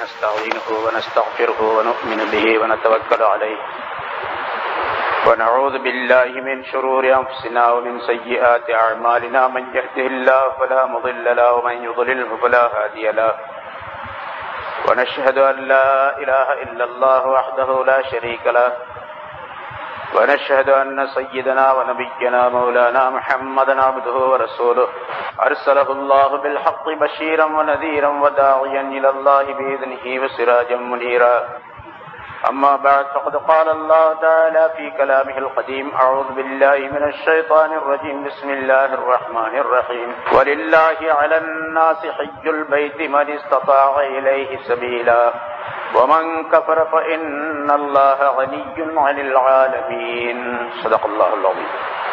ونستعينه ونستغفره ونؤمن به ونتوكل عليه ونعوذ بالله من شرور أنفسنا ومن سيئات أعمالنا من يهده الله فلا مضل له ومن يضلله فلا هادي له ونشهد أن لا إله إلا الله وحده لا شريك له ونشهد أن سيدنا ونبينا مولانا محمدا عبده ورسوله أرسله الله بالحق بشيرا ونذيرا وداعيا إلى الله بإذنه وسراجا منيرا أما بعد فقد قال الله تعالى في كلامه القديم أعوذ بالله من الشيطان الرجيم بسم الله الرحمن الرحيم ولله على الناس حج البيت من استطاع إليه سبيلا ومن كفر فإن الله غني عن العالمين صدق الله العظيم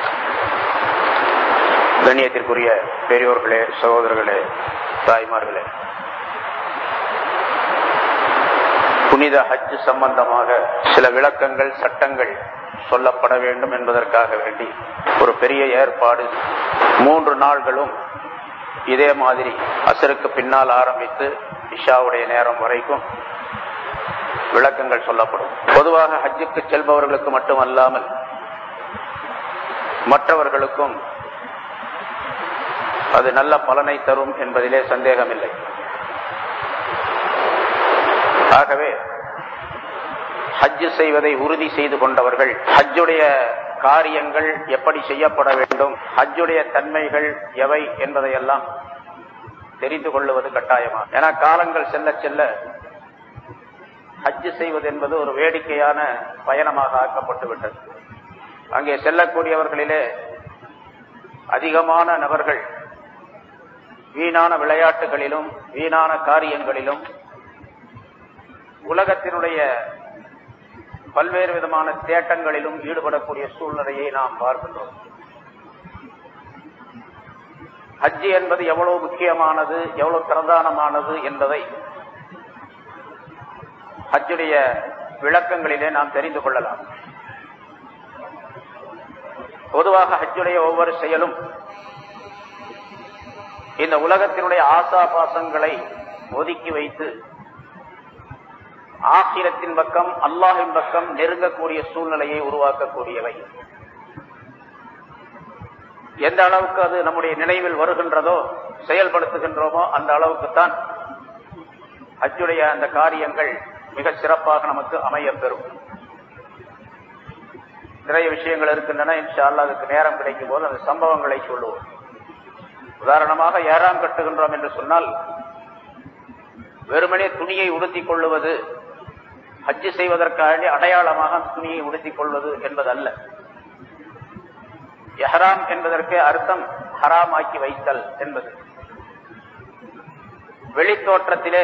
கண்ணியத்திற்குரிய பெரியோர்களே சகோதரர்களே தாய்மார்களே புனித ஹஜ் சம்பந்தமாக சில விளக்கங்கள் சட்டங்கள் சொல்லப்பட வேண்டும் என்பதற்காக வேண்டி ஒரு பெரிய ஏற்பாடு மூன்று நாள்களும் இதே மாதிரி அசருக்கு பின்னால் ஆரம்பித்து இஷாவுடைய நேரம் வரைக்கும் விளக்கங்கள் சொல்லப்படும் பொதுவாக ஹஜ்ஜுக்கு செல்பவர்களுக்கு மட்டுமல்லாமல் மற்றவர்களுக்கும் அது நல்ல பலனை தரும் என்பதிலே சந்தேகமில்லை ஆகவே ஹஜ்ஜு செய்வதை உறுதி செய்து கொண்டவர்கள் ஹஜ்ஜுடைய காரியங்கள் எப்படி செய்யப்பட வேண்டும் ஹஜ்ஜுடைய தன்மைகள் எவை என்பதையெல்லாம் தெரிந்து கொள்ளுவது கட்டாயமா ஏன்னா காலங்கள் செல்ல செல்ல ஹஜ்ஜு செய்வது என்பது ஒரு வேடிக்கையான பயணமாக ஆக்கப்பட்டு விட்டது அங்கே செல்லக்கூடியவர்களிலே அதிகமான நபர்கள் வீணான விளையாட்டுகளிலும் வீணான காரியங்களிலும் உலகத்தினுடைய பல்வேறு விதமான தேட்டங்களிலும் ஈடுபடக்கூடிய சூழ்நிலையை நாம் பார்க்கின்றோம் ஹஜ்ஜி என்பது எவ்வளவு முக்கியமானது எவ்வளவு பிரதானமானது என்பதை ஹஜ்ஜுடைய விளக்கங்களிலே நாம் தெரிந்து கொள்ளலாம் பொதுவாக ஹஜ்ஜுடைய ஒவ்வொரு செயலும் இந்த உலகத்தினுடைய ஆசா பாசங்களை ஒதுக்கி வைத்து ஆசிரத்தின் பக்கம் அல்லாஹின் பக்கம் நெருங்கக்கூடிய சூழ்நிலையை உருவாக்கக்கூடியவை எந்த அளவுக்கு அது நம்முடைய நினைவில் வருகின்றதோ செயல்படுத்துகின்றோமோ அந்த அளவுக்குத்தான் ஹஜ்ஜுடைய அந்த காரியங்கள் மிக சிறப்பாக நமக்கு அமையப்பெறும் நிறைய விஷயங்கள் இருக்கின்றன இன்ஷால்லா அதுக்கு நேரம் கிடைக்கும் போது அந்த சம்பவங்களை சொல்லுவோம் உதாரணமாக ஏறாம் கட்டுகின்றோம் என்று சொன்னால் வெறுமனே துணியை உடுத்திக் கொள்ளுவது ஹஜ்ஜு செய்வதற்காக அடையாளமாக அந்த துணியை உடுத்திக் கொள்வது என்பதல்ல எஹராம் என்பதற்கு அர்த்தம் ஹராம் ஆக்கி வைத்தல் என்பது வெளித்தோற்றத்திலே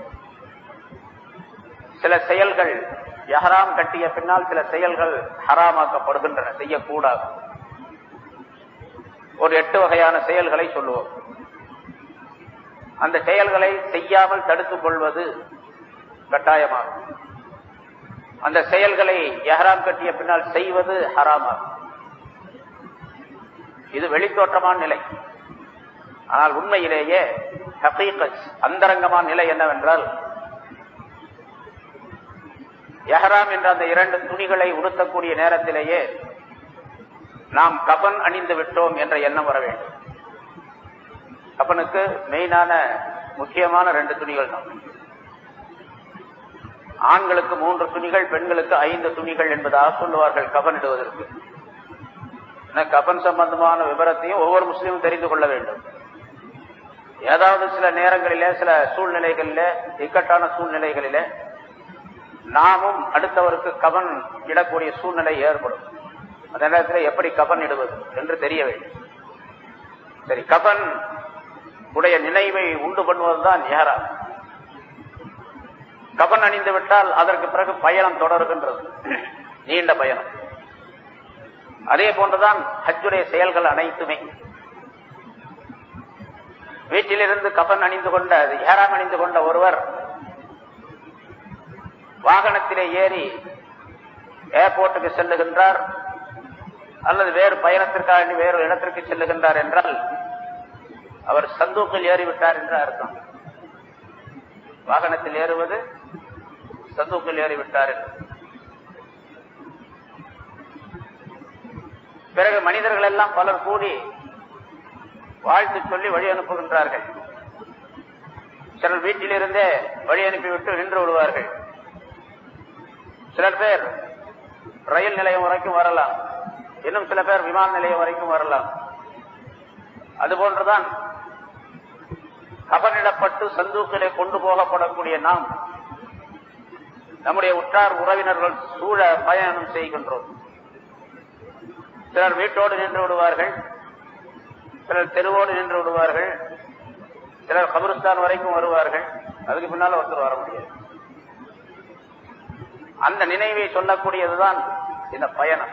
சில செயல்கள் எஹராம் கட்டிய பின்னால் சில செயல்கள் ஹராமாக்கப்படுகின்றன செய்யக்கூடாது ஒரு எட்டு வகையான செயல்களை சொல்லுவோம் அந்த செயல்களை செய்யாமல் தடுத்துக் கொள்வது கட்டாயமாகும் அந்த செயல்களை எஹராம் கட்டிய பின்னால் செய்வது ஹராமாகும் இது வெளித்தோற்றமான நிலை ஆனால் உண்மையிலேயே அந்தரங்கமான நிலை என்னவென்றால் எஹராம் என்ற அந்த இரண்டு துணிகளை உடுத்தக்கூடிய நேரத்திலேயே நாம் கபன் அணிந்து விட்டோம் என்ற எண்ணம் வர வேண்டும் கபனுக்கு மெயினான முக்கியமான ரெண்டு துணிகள் தான் ஆண்களுக்கு மூன்று துணிகள் பெண்களுக்கு ஐந்து துணிகள் என்பதாக சொல்லுவார்கள் கபன் இடுவதற்கு கபன் சம்பந்தமான விவரத்தையும் ஒவ்வொரு முஸ்லீமும் தெரிந்து கொள்ள வேண்டும் ஏதாவது சில நேரங்களிலே சில சூழ்நிலைகளில இக்கட்டான சூழ்நிலைகளில நாமும் அடுத்தவருக்கு கபன் இடக்கூடிய சூழ்நிலை ஏற்படும் அந்த நேரத்தில் எப்படி கபன் இடுவது என்று தெரிய வேண்டும் சரி கபன் உடைய நினைவை உண்டு பண்ணுவதுதான் யாரா கபன் அணிந்து விட்டால் அதற்கு பிறகு பயணம் தொடர்கின்றது நீண்ட பயணம் அதே போன்றுதான் ஹஜ்ஜுடைய செயல்கள் அனைத்துமே வீட்டிலிருந்து கபன் அணிந்து கொண்ட ஏறாம் அணிந்து கொண்ட ஒருவர் வாகனத்திலே ஏறி ஏர்போர்ட்டுக்கு செல்லுகின்றார் அல்லது வேறு பயணத்திற்காக வேறு இடத்திற்கு செல்லுகின்றார் என்றால் அவர் சந்தூக்கில் ஏறிவிட்டார் என்று அர்த்தம் வாகனத்தில் ஏறுவது சந்தூக்கில் ஏறிவிட்டார் என்று பிறகு மனிதர்கள் எல்லாம் பலர் கூடி வாழ்த்து சொல்லி வழி அனுப்புகின்றார்கள் சிலர் வீட்டிலிருந்தே வழி அனுப்பிவிட்டு நின்று விடுவார்கள் சிலர் பேர் ரயில் நிலையம் வரைக்கும் வரலாம் இன்னும் சில பேர் விமான நிலையம் வரைக்கும் வரலாம் அதுபோன்றுதான் கபனிடப்பட்டு சந்தூக்கிலே கொண்டு போகப்படக்கூடிய நாம் நம்முடைய உற்றார் உறவினர்கள் சூழ பயணம் செய்கின்றோம் சிலர் வீட்டோடு நின்று விடுவார்கள் சிலர் தெருவோடு நின்று விடுவார்கள் சிலர் கபருஸ்தான் வரைக்கும் வருவார்கள் அதுக்கு பின்னால ஒருத்தர் வர முடியாது அந்த நினைவை சொல்லக்கூடியதுதான் இந்த பயணம்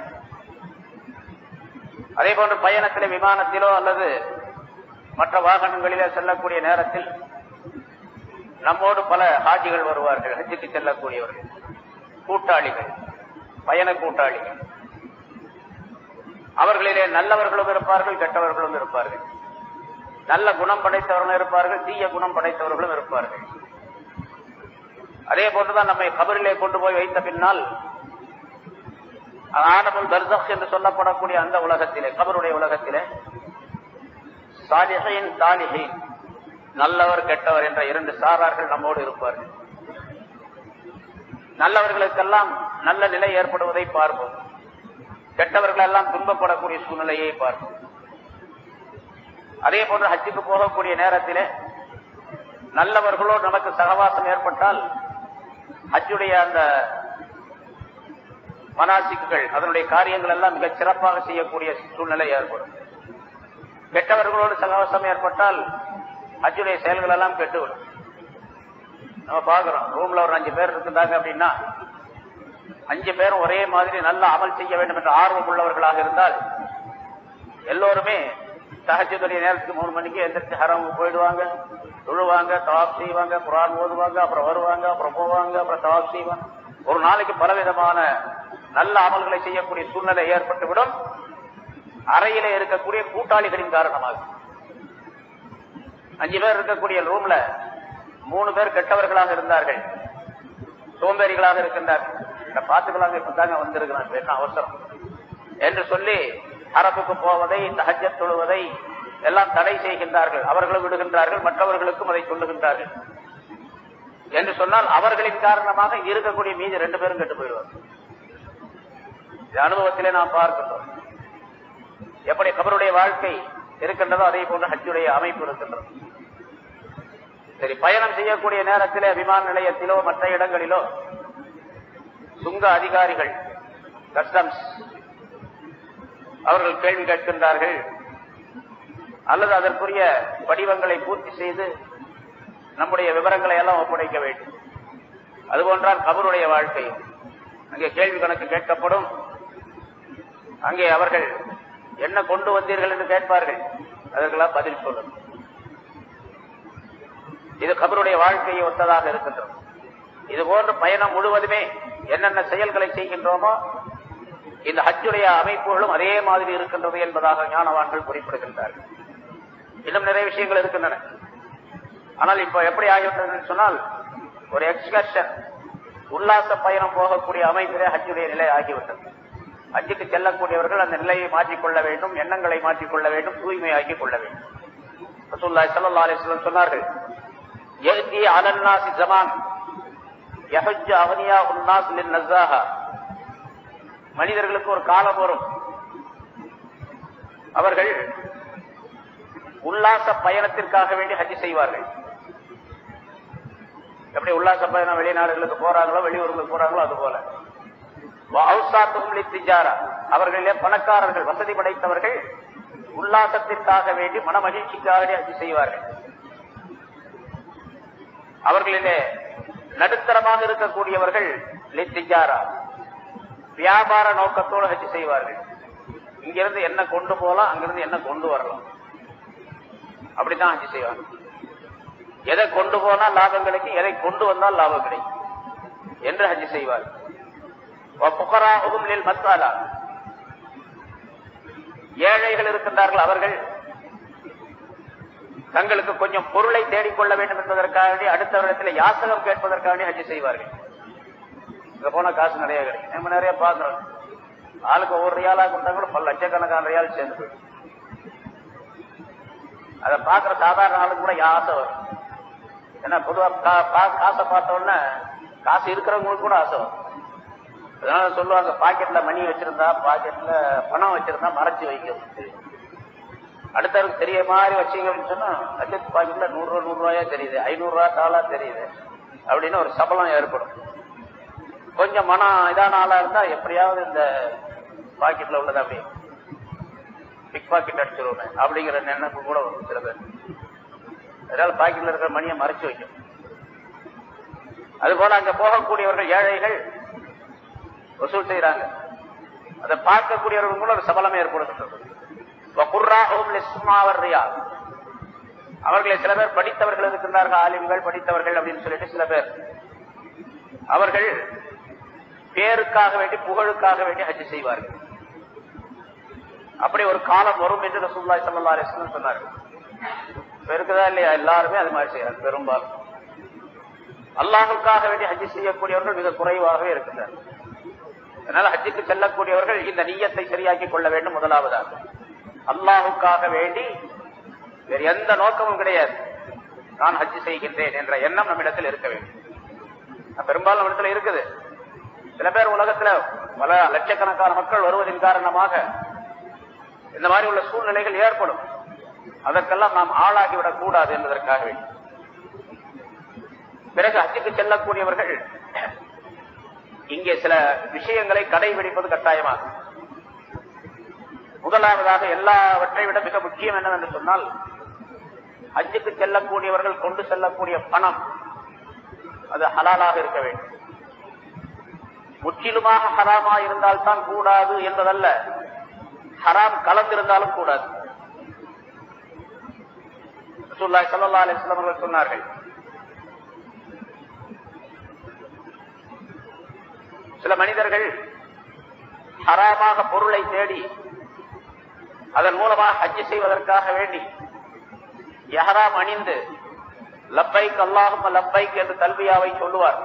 அதே போன்று பயணத்திலே விமானத்திலோ அல்லது மற்ற வாகனங்களிலே செல்லக்கூடிய நேரத்தில் நம்மோடு பல ஹாஜிகள் வருவார்கள் ஹஜ்ஜுக்கு செல்லக்கூடியவர்கள் கூட்டாளிகள் பயண கூட்டாளிகள் அவர்களிலே நல்லவர்களும் இருப்பார்கள் கெட்டவர்களும் இருப்பார்கள் நல்ல குணம் படைத்தவர்களும் இருப்பார்கள் தீய குணம் படைத்தவர்களும் இருப்பார்கள் அதே போன்றுதான் நம்மை கபரிலே கொண்டு போய் வைத்த பின்னால் ஆனமுல் பர்சக் என்று சொல்லப்படக்கூடிய அந்த உலகத்திலே கபருடைய உலகத்திலே சாலிஹின் தாலிஹின் நல்லவர் கெட்டவர் என்ற இரண்டு சாரார்கள் நம்மோடு இருப்பார்கள் நல்லவர்களுக்கெல்லாம் நல்ல நிலை ஏற்படுவதை பார்ப்போம் கெட்டவர்கள் எல்லாம் துன்பப்படக்கூடிய சூழ்நிலையை பார்ப்போம் அதே போன்று ஹஜ்ஜுக்கு போகக்கூடிய நேரத்திலே நல்லவர்களோடு நமக்கு சகவாசம் ஏற்பட்டால் ஹஜ்ஜுடைய அந்த மனாசிக்குகள் அதனுடைய காரியங்கள் எல்லாம் மிகச் சிறப்பாக செய்யக்கூடிய சூழ்நிலை ஏற்படும் கெட்டவர்களோடு சகவாசம் ஏற்பட்டால் ஹஜ்ஜுடைய செயல்கள் எல்லாம் கெட்டுவிடும் நம்ம பாக்குறோம் ரூம்ல ஒரு அஞ்சு பேர் இருந்தாங்க அப்படின்னா அஞ்சு பேரும் ஒரே மாதிரி நல்ல அமல் செய்ய வேண்டும் என்ற ஆர்வம் உள்ளவர்களாக இருந்தால் எல்லோருமே சஹஜத்துடைய நேரத்துக்கு மூணு மணிக்கு எந்திரிச்சு ஹரம் போயிடுவாங்க தொழுவாங்க தவாப் செய்வாங்க குரான் ஓதுவாங்க அப்புறம் வருவாங்க அப்புறம் போவாங்க அப்புறம் தவாப் செய்வாங்க ஒரு நாளைக்கு பலவிதமான நல்ல அமல்களை செய்யக்கூடிய சூழ்நிலை ஏற்பட்டுவிடும் அறையில இருக்கக்கூடிய கூட்டாளிகளின் காரணமாக அஞ்சு பேர் இருக்கக்கூடிய ரூம்ல மூணு பேர் கெட்டவர்களாக இருந்தார்கள் சோம்பேறிகளாக இருக்கின்றார்கள் பார்த்துக்கலாங்க இப்பதாங்க வந்திருக்கிறான் என்ன அவசரம் என்று சொல்லி அரப்புக்கு போவதை தஹஜத் தொழுவதை எல்லாம் தடை செய்கின்றார்கள் அவர்களும் விடுகின்றார்கள் மற்றவர்களுக்கும் அதை சொல்லுகின்றார்கள் என்று சொன்னால் அவர்களின் காரணமாக இருக்கக்கூடிய மீதி ரெண்டு பேரும் கெட்டு போயிடுவார் அனுபவத்திலே நாம் பார்க்கின்றோம் எப்படி கபருடைய வாழ்க்கை இருக்கின்றதோ அதே போன்று ஹஜ்ஜுடைய அமைப்பு இருக்கின்றது சரி பயணம் செய்யக்கூடிய நேரத்திலே விமான நிலையத்திலோ மற்ற இடங்களிலோ சுங்க அதிகாரிகள் கஸ்டம்ஸ் அவர்கள் கேள்வி கேட்கின்றார்கள் அல்லது அதற்குரிய வடிவங்களை பூர்த்தி செய்து நம்முடைய விவரங்களை எல்லாம் ஒப்படைக்க வேண்டும் அதுபோன்றால் கபருடைய வாழ்க்கை அங்கே கேள்வி கணக்கு கேட்கப்படும் அங்கே அவர்கள் என்ன கொண்டு வந்தீர்கள் என்று கேட்பார்கள் அதற்கெல்லாம் பதில் சொல்லணும் இது கபருடைய வாழ்க்கையை ஒத்ததாக இருக்கின்றது இது போன்ற பயணம் முழுவதுமே என்னென்ன செயல்களை செய்கின்றோமோ இந்த ஹஜ்ஜுடைய அமைப்புகளும் அதே மாதிரி இருக்கின்றது என்பதாக ஞானவான்கள் குறிப்பிடுகின்றார்கள் இன்னும் நிறைய விஷயங்கள் இருக்கின்றன ஆனால் இப்ப எப்படி ஆகிவிட்டது சொன்னால் ஒரு எக்ஸ்கர்ஷன் உல்லாச பயணம் போகக்கூடிய அமைப்பிலே ஹஜ்ஜுடைய நிலை ஆகிவிட்டது ஹஜ்ஜுக்கு செல்லக்கூடியவர்கள் அந்த நிலையை மாற்றிக்கொள்ள வேண்டும் எண்ணங்களை மாற்றிக்கொள்ள வேண்டும் தூய்மையாக்கிக் கொள்ள வேண்டும் ரசூல்லாய் ஸல்லல்லாஹு அலைஹி வஸல்லம் சொன்னார்கள் யஹ்தி அலன்னாசி ஜமான் யஹஜ் அகனியா உன்னாஸ் லின் நஸாஹா மனிதர்களுக்கு ஒரு காலம் வரும் அவர்கள் உல்லாச பயணத்திற்காக வேண்டி ஹஜ் செய்வார்கள் எப்படி உல்லாச பயணம் வெளிநாடுகளுக்கு போறாங்களோ வெளியூர்களுக்கு போறாங்களோ அது போல திஜாரா அவர்களிலே பணக்காரர்கள் வசதி படைத்தவர்கள் உல்லாசத்திற்காக வேண்டி மன மகிழ்ச்சிக்காக ஹஜ் செய்வார்கள் அவர்களிலே நடுத்தரமாக இருக்கக்கூடியவர்கள் லித்திஜாரா வியாபார நோக்கத்தோடு ஹஜ் செய்வார்கள் இங்கிருந்து என்ன கொண்டு போகலாம் அங்கிருந்து என்ன கொண்டு வரலாம் அப்படித்தான் ஹஜ் செய்வாங்க எதை கொண்டு போனா லாபம் கிடைக்கும் எதை கொண்டு வந்தால் லாபம் கிடைக்கும் என்று ஹஜ் செய்வார் மத்தாலா ஏழைகள் இருக்கின்றார்கள் அவர்கள் தங்களுக்கு கொஞ்சம் பொருளை தேடிக்கொள்ள வேண்டும் என்பதற்காக வேண்டி அடுத்தவரிடத்தில் யாசகம் கேட்பதற்காக வேண்டி ஹஜ் செய்வார்கள் இங்க போனா காசு நிறைய கிடைக்கும் நம்ம நிறைய பாக்குறோம் ஆளுக்கு ஒவ்வொரு ரியாலா கொடுத்தா கூட பல லட்சக்கணக்கான ரியால் சேர்ந்து போயிடும். அதை பாக்குற சாதாரண ஆளுக்கு கூட ஆசை வரும் ஏன்னா பொதுவா கா- பா- காசை பார்த்த உடனே காசு இருக்கிறவங்களுக்கு கூட ஆசை வரும் அதனால சொல்லுவாங்க பாக்கெட்ல மணி வச்சிருந்தா பாக்கெட்ல பணம் வச்சிருந்தா மறைச்சு வைக்கிறது அடுத்தவருக்கு தெரிய மாதிரி வச்சீங்க அப்படின்னு சொன்னா லட்சத்து பாக்கெட்ல நூறு ரூபா நூறு ரூபாயா தெரியுது ஐநூறு ரூபா டாலா தெரியுது அப்படின்னு ஒரு சபலம் ஏற்படும் கொஞ்சம் மனம் இதான ஆளா இருந்தா எப்படியாவது இந்த பாக்கெட்ல உள்ளது அப்படி பிக் பாக்கெட் அடிச்சிருவேன் அப்படிங்கிற நினைப்பு கூட வரும் சில பேர் அதனால பாக்கெட்ல இருக்கிற மணியை மறைச்சு வைக்கும் அதுபோல அங்க போகக்கூடியவர்கள் ஏழைகள் வசூல் செய்யறாங்க அதை பார்க்கக்கூடியவர்கள் கூட ஒரு சபலம் ஏற்படுகின்றது வகுர்ராஹும் லிஸ்மாவர் ரியால். அவர்களை சில பேர் படித்தவர்கள் இருக்கின்றார்கள் ஆலிம்கள் படித்தவர்கள் அப்படின்னு சொல்லிட்டு சில பேர் அவர்கள் பேருக்காக வேண்டி புகழுக்காக வேண்டி ஹஜ் செய்வார்கள் அப்படி ஒரு காலம் வரும் என்று ரசூலுல்லாஹி ஸல்லல்லாஹு அலைஹி வஸல்லம் சொன்னார்கள் இப்ப இருக்குதா இல்லையா எல்லாருமே அது மாதிரி செய்யறாங்க பெரும்பாலும் அல்லாஹுக்காக வேண்டி ஹஜ் செய்யக்கூடியவர்கள் மிக குறைவாகவே இருக்கின்றனர் அதனால ஹஜ்ஜுக்கு செல்லக்கூடியவர்கள் இந்த நீயத்தை சரியாக்கி கொள்ள வேண்டும் முதலாவதாக அல்லாஹுக்காக வேண்டி வேறு எந்த நோக்கமும் கிடையாது நான் ஹஜ் செய்கின்றேன் என்ற எண்ணம் நம்மிடத்தில் இருக்க வேண்டும் அது பெரும்பாலும் நம்மிடத்தில் இருக்குது சில பேர் உலகத்துல பல லட்சக்கணக்கான மக்கள் வருவதன் காரணமாக இந்த மாதிரி உள்ள சூழ்நிலைகள் ஏற்படும் அதற்கெல்லாம் நாம் ஆளாகிவிடக் கூடாது என்பதற்காக வேண்டும் பிறகு ஹஜ்ஜுக்கு செல்லக்கூடியவர்கள் இங்கே சில விஷயங்களை கடைபிடிப்பது கட்டாயமாகும் முதலாவதாக எல்லாவற்றை விட மிக முக்கியம் என்னவென்று சொன்னால் ஹஜ்ஜுக்கு செல்லக்கூடியவர்கள் கொண்டு செல்லக்கூடிய பணம் அது ஹலாலாக இருக்க வேண்டும் முற்றிலுமாக ஹராமா இருந்தால் தான் கூடாது என்பதல்ல ஹராம் கலந்திருந்தாலும் கூடாது ரசூலுல்லாஹி ஸல்லல்லாஹு அலைஹி வஸல்லம் அவர்கள் சொன்னார்கள் சில மனிதர்கள் ஹராமாக பொருளை தேடி அதன் மூலமாக ஹஜ் செய்வதற்காக வேண்டி எஹராம் அணிந்து லப்பைக் அல்லாஹும் லப்பைக் என்று தல்வியாவை சொல்லுவார்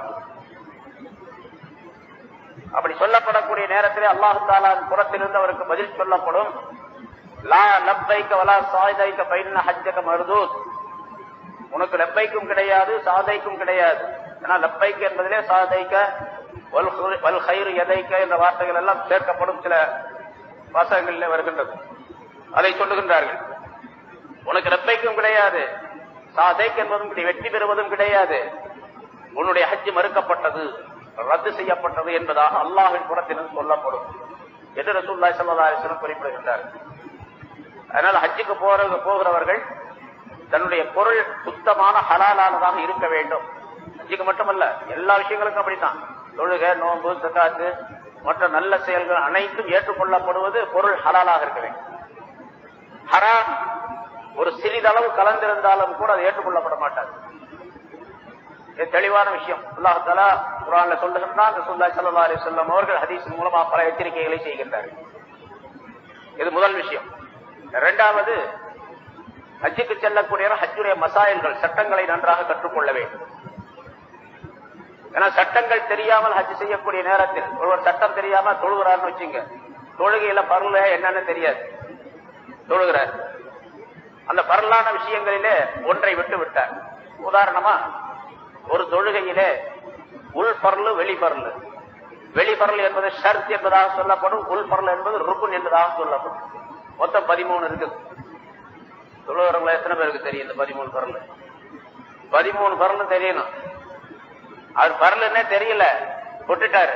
அப்படி சொல்லப்படக்கூடிய நேரத்திலே அல்லாஹு தாலா புறத்திலிருந்து அவருக்கு பதில் சொல்லப்படும் லா லப்பைக்க வலா சாய்தைக்க பைன்ன ஹஜ்ஜக மருதூத் உனக்கு லப்பைக்கும் கிடையாது சாதைக்கும் கிடையாது ஏன்னா லப்பைக்கு என்பதிலே சாதைக்க வல் ஹுரு- வல் ஹைரு எதைக்க என்ற வார்த்தைகள் எல்லாம் சேர்க்கப்படும் சில வாசகங்களிலே வருகின்றது அதை சொல்லுகின்றார்கள் உனக்கு லப்பைக்கும் கிடையாது சாதைக் என்பதும் கிடை- வெற்றி பெறுவதும் கிடையாது உன்னுடைய ஹஜ் மறுக்கப்பட்டது ரத்து செய்யப்பட்டது என்பதாக அல்லாஹின் புறத்திலிருந்து சொல்லப்படும் என்று ரசூல்லாய் சல்லாஹ் குறிப்பிடுகின்றார் அதனால் ஹஜ்ஜுக்கு போற போகிறவர்கள் தன்னுடைய பொருள் சுத்தமான ஹலாலானதாக இருக்க வேண்டும் ஹஜ்ஜுக்கு மட்டுமல்ல எல்லா விஷயங்களுக்கும் அப்படித்தான் தொழுகை நோன்பு சக்காத்து மற்ற நல்ல செயல்கள் அனைத்தும் ஏற்றுக்கொள்ளப்படுவது பொருள் ஹலாலாக இருக்க வேண்டும் ஹராம் ஒரு சிறிதளவு கலந்திருந்தாலும் கூட அது ஏற்றுக்கொள்ளப்பட மாட்டாது இது தெளிவான விஷயம் அல்லாஹாலா குரான்ல சொல்லுகின்றான் ரசூலுல்லாஹி ஸல்லல்லாஹு அலைஹி வஸல்லம் அவர்கள் ஹதீஸின் மூலமா பல எச்சரிக்கைகளை செய்கின்றார்கள் இது முதல் விஷயம் இரண்டாவது ஹஜ்ஜுக்கு செல்லக்கூடிய ஹஜ்ஜுடைய மசாயல்கள் சட்டங்களை நன்றாக கற்றுக்கொள்ள வேண்டும் ஏன்னா சட்டங்கள் தெரியாமல் ஹஜ் செய்யக்கூடிய நேரத்தில் ஒருவர் சட்டம் தெரியாம தொழுகிறார்னு வச்சுங்க தொழுகையில பருள என்னன்னு தெரியாது தொழுகிறார் அந்த பரலான விஷயங்களிலே ஒன்றை விட்டு விட்டார் உதாரணமா ஒரு தொழுகையிலே உள் பரலு வெளி பரலு வெளி பரல் என்பது ஷர்த் என்பதாக சொல்லப்படும் உள் பரல் என்பது ருக்குன் என்பதாக சொல்லப்படும் மொத்தம் பதிமூணு இருக்குது தொழுகிறவங்க எத்தனை பேருக்கு தெரியும் இந்த பதிமூணு பரல் பதிமூணு பரலும் தெரியணும் அது பரலுன்னே தெரியல விட்டுட்டாரு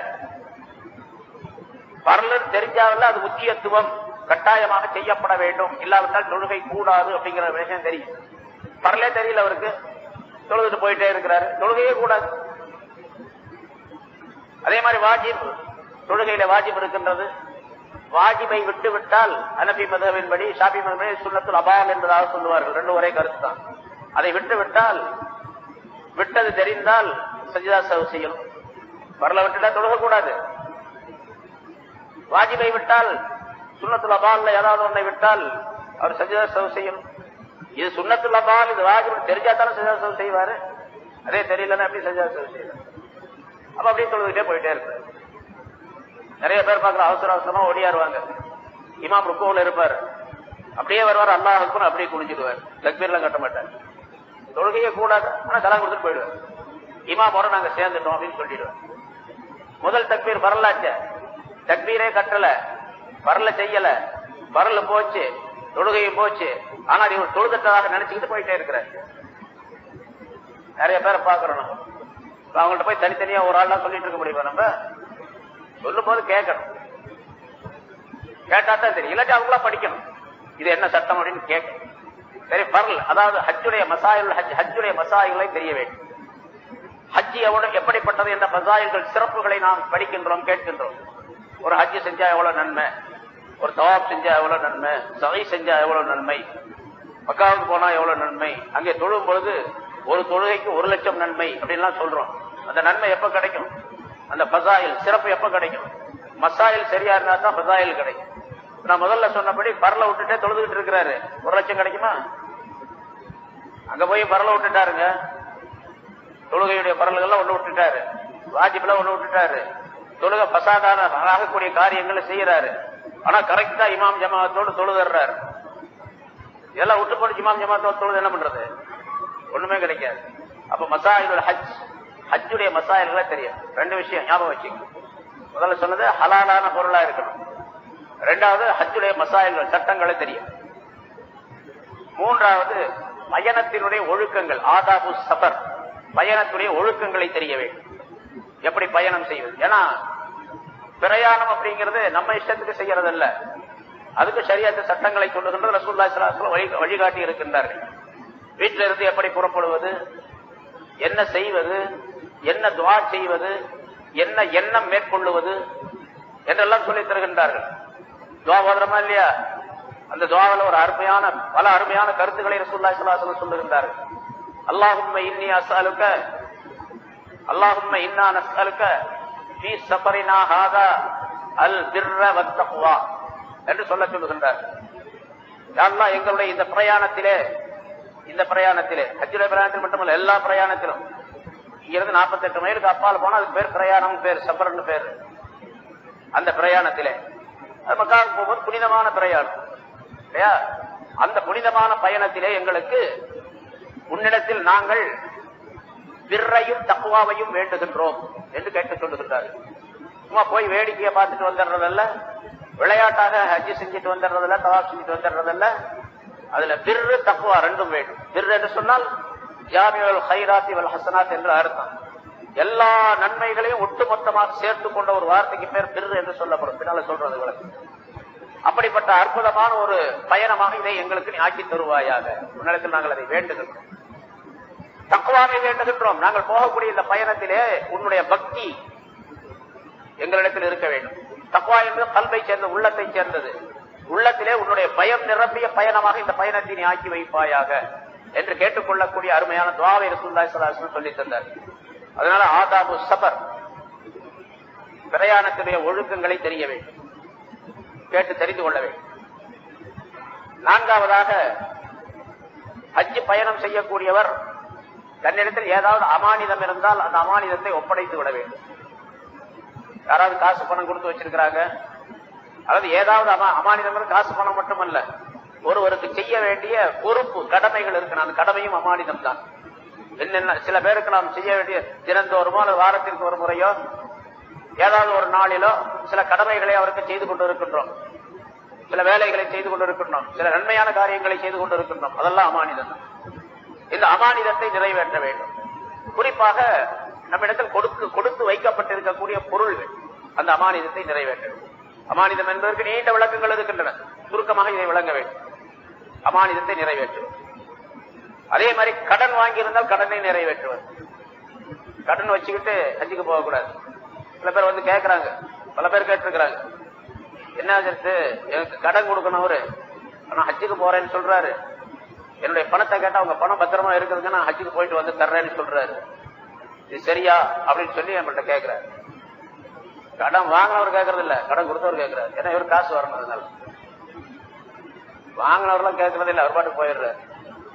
பரலன் தெரிஞ்சாவில் அது முக்கியத்துவம் கட்டாயமாக செய்யப்பட வேண்டும் இல்லாவிட்டால் தொழுகை கூடாது அப்படிங்கிற விஷயம் தெரியும் பரலே தெரியல அவருக்கு தொழுதுட்டு போயிட்டே இருக்கிறாரு தொழுகையே கூடாது அதே மாதிரி வாஜிப் தொழுகையில வாஜிப் இருக்கின்றது வாஜிபை விட்டு விட்டால் அனபி மதவின்படி ஷாபி மதபடி சுண்ணத்துல் அபால் என்பதாக சொல்லுவார்கள் ரெண்டு ஒரே கருத்து தான் அதை விட்டு விட்டால் விட்டது தெரிந்தால் சஜிதா சவு செய்யணும் வரல விட்டுட்டா தொழுக கூடாது வாஜிபை விட்டால் சுண்ணத்துல அபால்ல ஏதாவது ஒன்றை விட்டால் அவர் சஜிதா சவு செய்யணும் இது சுண்ணத்துள்ளதான் இது வாஜிப் தெரிஞ்சா தானே சஜாசல் செய்வாரு அதே தெரியலன்னா எப்படி சஜாசல் செய்வார் அப்ப அப்படியே தொழுதுகிட்டே போயிட்டே இருப்பாரு நிறைய பேர் பார்க்கல அவசர அவசரமா ஓடியாருவாங்க இமாம் ருக்கோவில் இருப்பாரு அப்படியே வருவார் அல்லாஹ் அக்பர் அப்படியே குடிச்சிடுவார் தக்பீர்லாம் கட்ட மாட்டார் தொழுகையே கூடாது ஆனா தலா கொடுத்துட்டு போயிடுவார் இமாம் வர நாங்க சேர்ந்துட்டோம் அப்படின்னு சொல்லிடுவார் முதல் தக்பீர் வரலாச்ச தக்பீரே கட்டல வரல செய்யல வரல போச்சு தொழுகையும் போச்சு ஆனா இவர் தொழுதட்டதாக நினைச்சுக்கிட்டு போயிட்டே இருக்கிறார் நிறைய பேரை பாக்குறோம் நம்ம இப்ப அவங்கள்ட்ட போய் தனித்தனியா ஒரு ஆள் சொல்லிட்டு இருக்க முடியுமா நம்ம சொல்லும் போது கேட்கணும் கேட்டா தான் தெரியும் இல்லாட்டி அவங்களா படிக்கணும் இது என்ன சட்டம் அப்படின்னு கேட்கணும் சரி பரல் அதாவது ஹஜ்ஜுடைய மசாயில் ஹஜ் ஹஜ்ஜுடைய மசாயில்களை தெரிய வேண்டும் ஹஜ்ஜி எவ்வளவு எப்படிப்பட்டது என்ற மசாயில்கள் சிறப்புகளை நாம் படிக்கின்றோம் கேட்கின்றோம் ஒரு ஹஜ்ஜி செஞ்சா எவ்வளவு நன்மை ஒரு தவாப் செஞ்சா எவ்வளவு நன்மை சகை செஞ்சா எவ்வளவு நன்மை மக்காவுக்கு போனா எவ்வளவு நன்மை அங்கே தொழும் பொழுது ஒரு தொழுகைக்கு ஒரு லட்சம் நன்மை அப்படின்லாம் சொல்றோம் அந்த நன்மை எப்ப கிடைக்கும் அந்த பசாயில் சிறப்பு எப்ப கிடைக்கும் மசாயில் சரியா இருந்தா தான் பசாயில் கிடைக்கும் நான் முதல்ல சொன்னபடி பரல விட்டுட்டே தொழுதுகிட்டு இருக்கிறாரு ஒரு லட்சம் கிடைக்குமா அங்க போய் பரல விட்டுட்டாருங்க தொழுகையுடைய பரல்கள்லாம் ஒண்ணு விட்டுட்டாரு வாஜிப்ல ஒண்ணு விட்டுட்டாரு தொழுகை பசாதான ஆகக்கூடிய காரியங்களை செய்யறாரு ஆனா கரெக்டா இமாம் ஜமாத்தோடு தொழுதுறாரு இதெல்லாம் விட்டு போட்டு இமாம் ஜமாத்தோடு தொழுது என்ன பண்றது ஒண்ணுமே கிடைக்காது அப்ப மசாயிலோட ஹஜ் ஹஜ்ஜுடைய மசாயில்களே தெரியும் ரெண்டு விஷயம் ஞாபகம் வச்சுக்கணும் முதல்ல சொன்னது ஹலாலான பொருளா இருக்கணும் ரெண்டாவது ஹஜ்ஜுடைய மசாயில்கள் சட்டங்களே தெரியும் மூன்றாவது பயணத்தினுடைய ஒழுக்கங்கள் ஆதாபு சபர் பயணத்துடைய ஒழுக்கங்களை தெரிய வேண்டும் எப்படி பயணம் செய்வது ஏன்னா பிரயாணம் அப்படிங்கிறது நம்ம இஷ்டத்துக்கு செய்யறது அல்ல அதுக்கு சரியாத்த சட்டங்களை சொல்லுகின்றது ரசூல்லா ஸல்லல்லாஹு அலைஹி வஸல்லம் வழிகாட்டி இருக்கின்றார்கள் வீட்டில இருந்து எப்படி புறப்படுவது என்ன செய்வது என்ன துவா செய்வது என்ன எண்ணம் மேற்கொள்ளுவது என்றெல்லாம் சொல்லித் தருகின்றார்கள் துவா ஓதுறமா இல்லையா அந்த துவாவில் ஒரு அருமையான பல அருமையான கருத்துக்களை ரசூல்லாய் சலாசலம் சொல்லுகின்றார்கள் அல்லாஹும்ம இன்னி அஸ்அலுக அல்லாஹும்ம இன்னா நஸ்அலுக ஃபீ சஃபரினா ஹாதா அல் பிர்ர வத்தக்வா என்று சொல்ல சொல்லுகின்றார் யா அல்லாஹ் எங்களுடைய இந்த பிரயாணத்திலே இந்த பிரயாணத்திலே ஹஜ்ஜுடைய பிரயாணத்தில் மட்டுமல்ல எல்லா பிரயாணத்திலும் இங்கிருந்து 48 மைலுக்கு அப்பால் போனா அதுக்கு பேர் பிரயாணம் பேர் சஃபர்னு பேர் அந்த பிரயாணத்திலே அது மக்காவுக்கு போகும்போது புனிதமான பிரயாணம் இல்லையா அந்த புனிதமான பயணத்திலே எங்களுக்கு உன்னிடத்தில் நாங்கள் விர்ரையும் தக்குவாவையும் வேண்டுகின்றோம் என்று கேட்டு சொல்லுகின்றார் சும்மா போய் வேடிக்கையை பார்த்துட்டு வந்துடுறதல்ல விளையாட்டாக ஹஜ்ஜி செஞ்சுட்டு வந்துடுறதில்ல தவாப் செஞ்சுட்டு வந்துடுறதில்ல அதுல பிர்ரு தக்குவா ரெண்டும் வேண்டும் பிர் என்று சொன்னால் ஜாமியல் ஹைராத்தி வல் ஹசனாத் என்று அர்த்தம் எல்லா நன்மைகளையும் ஒட்டுமொத்தமாக சேர்த்து கொண்ட ஒரு வார்த்தைக்கு பேர் பிர் என்று சொல்லப்படும் பின்னால சொல்றது விளக்கு அப்படிப்பட்ட அற்புதமான ஒரு பயணமாக இதை எங்களுக்கு நீ ஆக்கி தருவாயாக முன்னிடத்தில் நாங்கள் அதை வேண்டுகின்றோம் தக்குவாவை வேண்டுகின்றோம் நாங்கள் போகக்கூடிய இந்த பயணத்திலே உன்னுடைய பக்தி எங்களிடத்தில் இருக்க வேண்டும் தக்குவா என்பது கல்வை சேர்ந்த உள்ளத்தை சேர்ந்தது உள்ளத்திலே உன்னுடைய பயம் நிரம்பிய பயணமாக இந்த பயணத்தை நீ ஆக்கி வைப்பாயாக என்று கேட்டுக்கொள்ளக்கூடிய அருமையான துவாவை ரசூல்லாய் சலாஹம் சொல்லி தந்தார் அதனால ஆதாபு சபர் பிரயாணத்துடைய ஒழுக்கங்களை தெரிய வேண்டும் கேட்டு தெரிந்து கொள்ள வேண்டும் நான்காவதாக ஹஜ் பயணம் செய்யக்கூடியவர் தன்னிடத்தில் ஏதாவது அமானிதம் இருந்தால் அந்த அமானிதத்தை ஒப்படைத்து விட வேண்டும் யாராவது காசு பணம் கொடுத்து வச்சிருக்கிறாங்க அதாவது ஏதாவது அமா- அமானிதம் இருந்து காசு பணம் மட்டுமல்ல ஒருவருக்கு செய்ய வேண்டிய பொறுப்பு கடமைகள் இருக்கு அந்த கடமையும் அமானிதம் தான் என்னென்ன சில பேருக்கு நாம் செய்ய வேண்டிய தினந்தோறுமோ அல்லது வாரத்திற்கு ஒரு முறையோ ஏதாவது ஒரு நாளிலோ சில கடமைகளை அவருக்கு செய்து கொண்டு இருக்கின்றோம் சில வேலைகளை செய்து கொண்டு இருக்கின்றோம் சில நன்மையான காரியங்களை செய்து கொண்டு இருக்கின்றோம் அதெல்லாம் அமானிதம் தான் இந்த அமானிதத்தை நிறைவேற்ற வேண்டும் குறிப்பாக நம்மிடத்தில் கொடுத்து கொடுத்து வைக்கப்பட்டிருக்கக்கூடிய பொருள்கள் அந்த அமானிதத்தை நிறைவேற்ற வேண்டும் அமானிதம் என்பதற்கு நீண்ட விளக்கங்கள் இருக்கின்றன சுருக்கமாக இதை விளங்க வேண்டும் அமானிதத்தை நிறைவேற்றுவது அதே மாதிரி கடன் வாங்கியிருந்தால் கடனை நிறைவேற்றுவது கடன் வச்சுக்கிட்டு ஹஜ்ஜுக்கு போகக்கூடாது சில பேர் வந்து கேட்கறாங்க பல பேர் கேட்டிருக்கிறாங்க என்ன ஆச்சு எனக்கு கடன் கொடுக்கணும் அவரு ஆனா ஹஜ்ஜுக்கு போறேன்னு சொல்றாரு என்னுடைய பணத்தை கேட்டா உங்க பணம் பத்திரமா இருக்குதுங்க நான் ஹஜ்ஜுக்கு போயிட்டு வந்து தர்றேன்னு சொல்றாரு இது சரியா அப்படின்னு சொல்லி நம்மள்ட்ட கேட்கிறாரு கடன் வாங்கினவர் கேட்கறது இல்ல கடன் கொடுத்தவர் கேட்கிறாரு ஏன்னா இவர் காசு வரணும் அதனால வாங்கினவர்லாம் கேட்கறது இல்ல அவர் பாட்டு போயிடுறாரு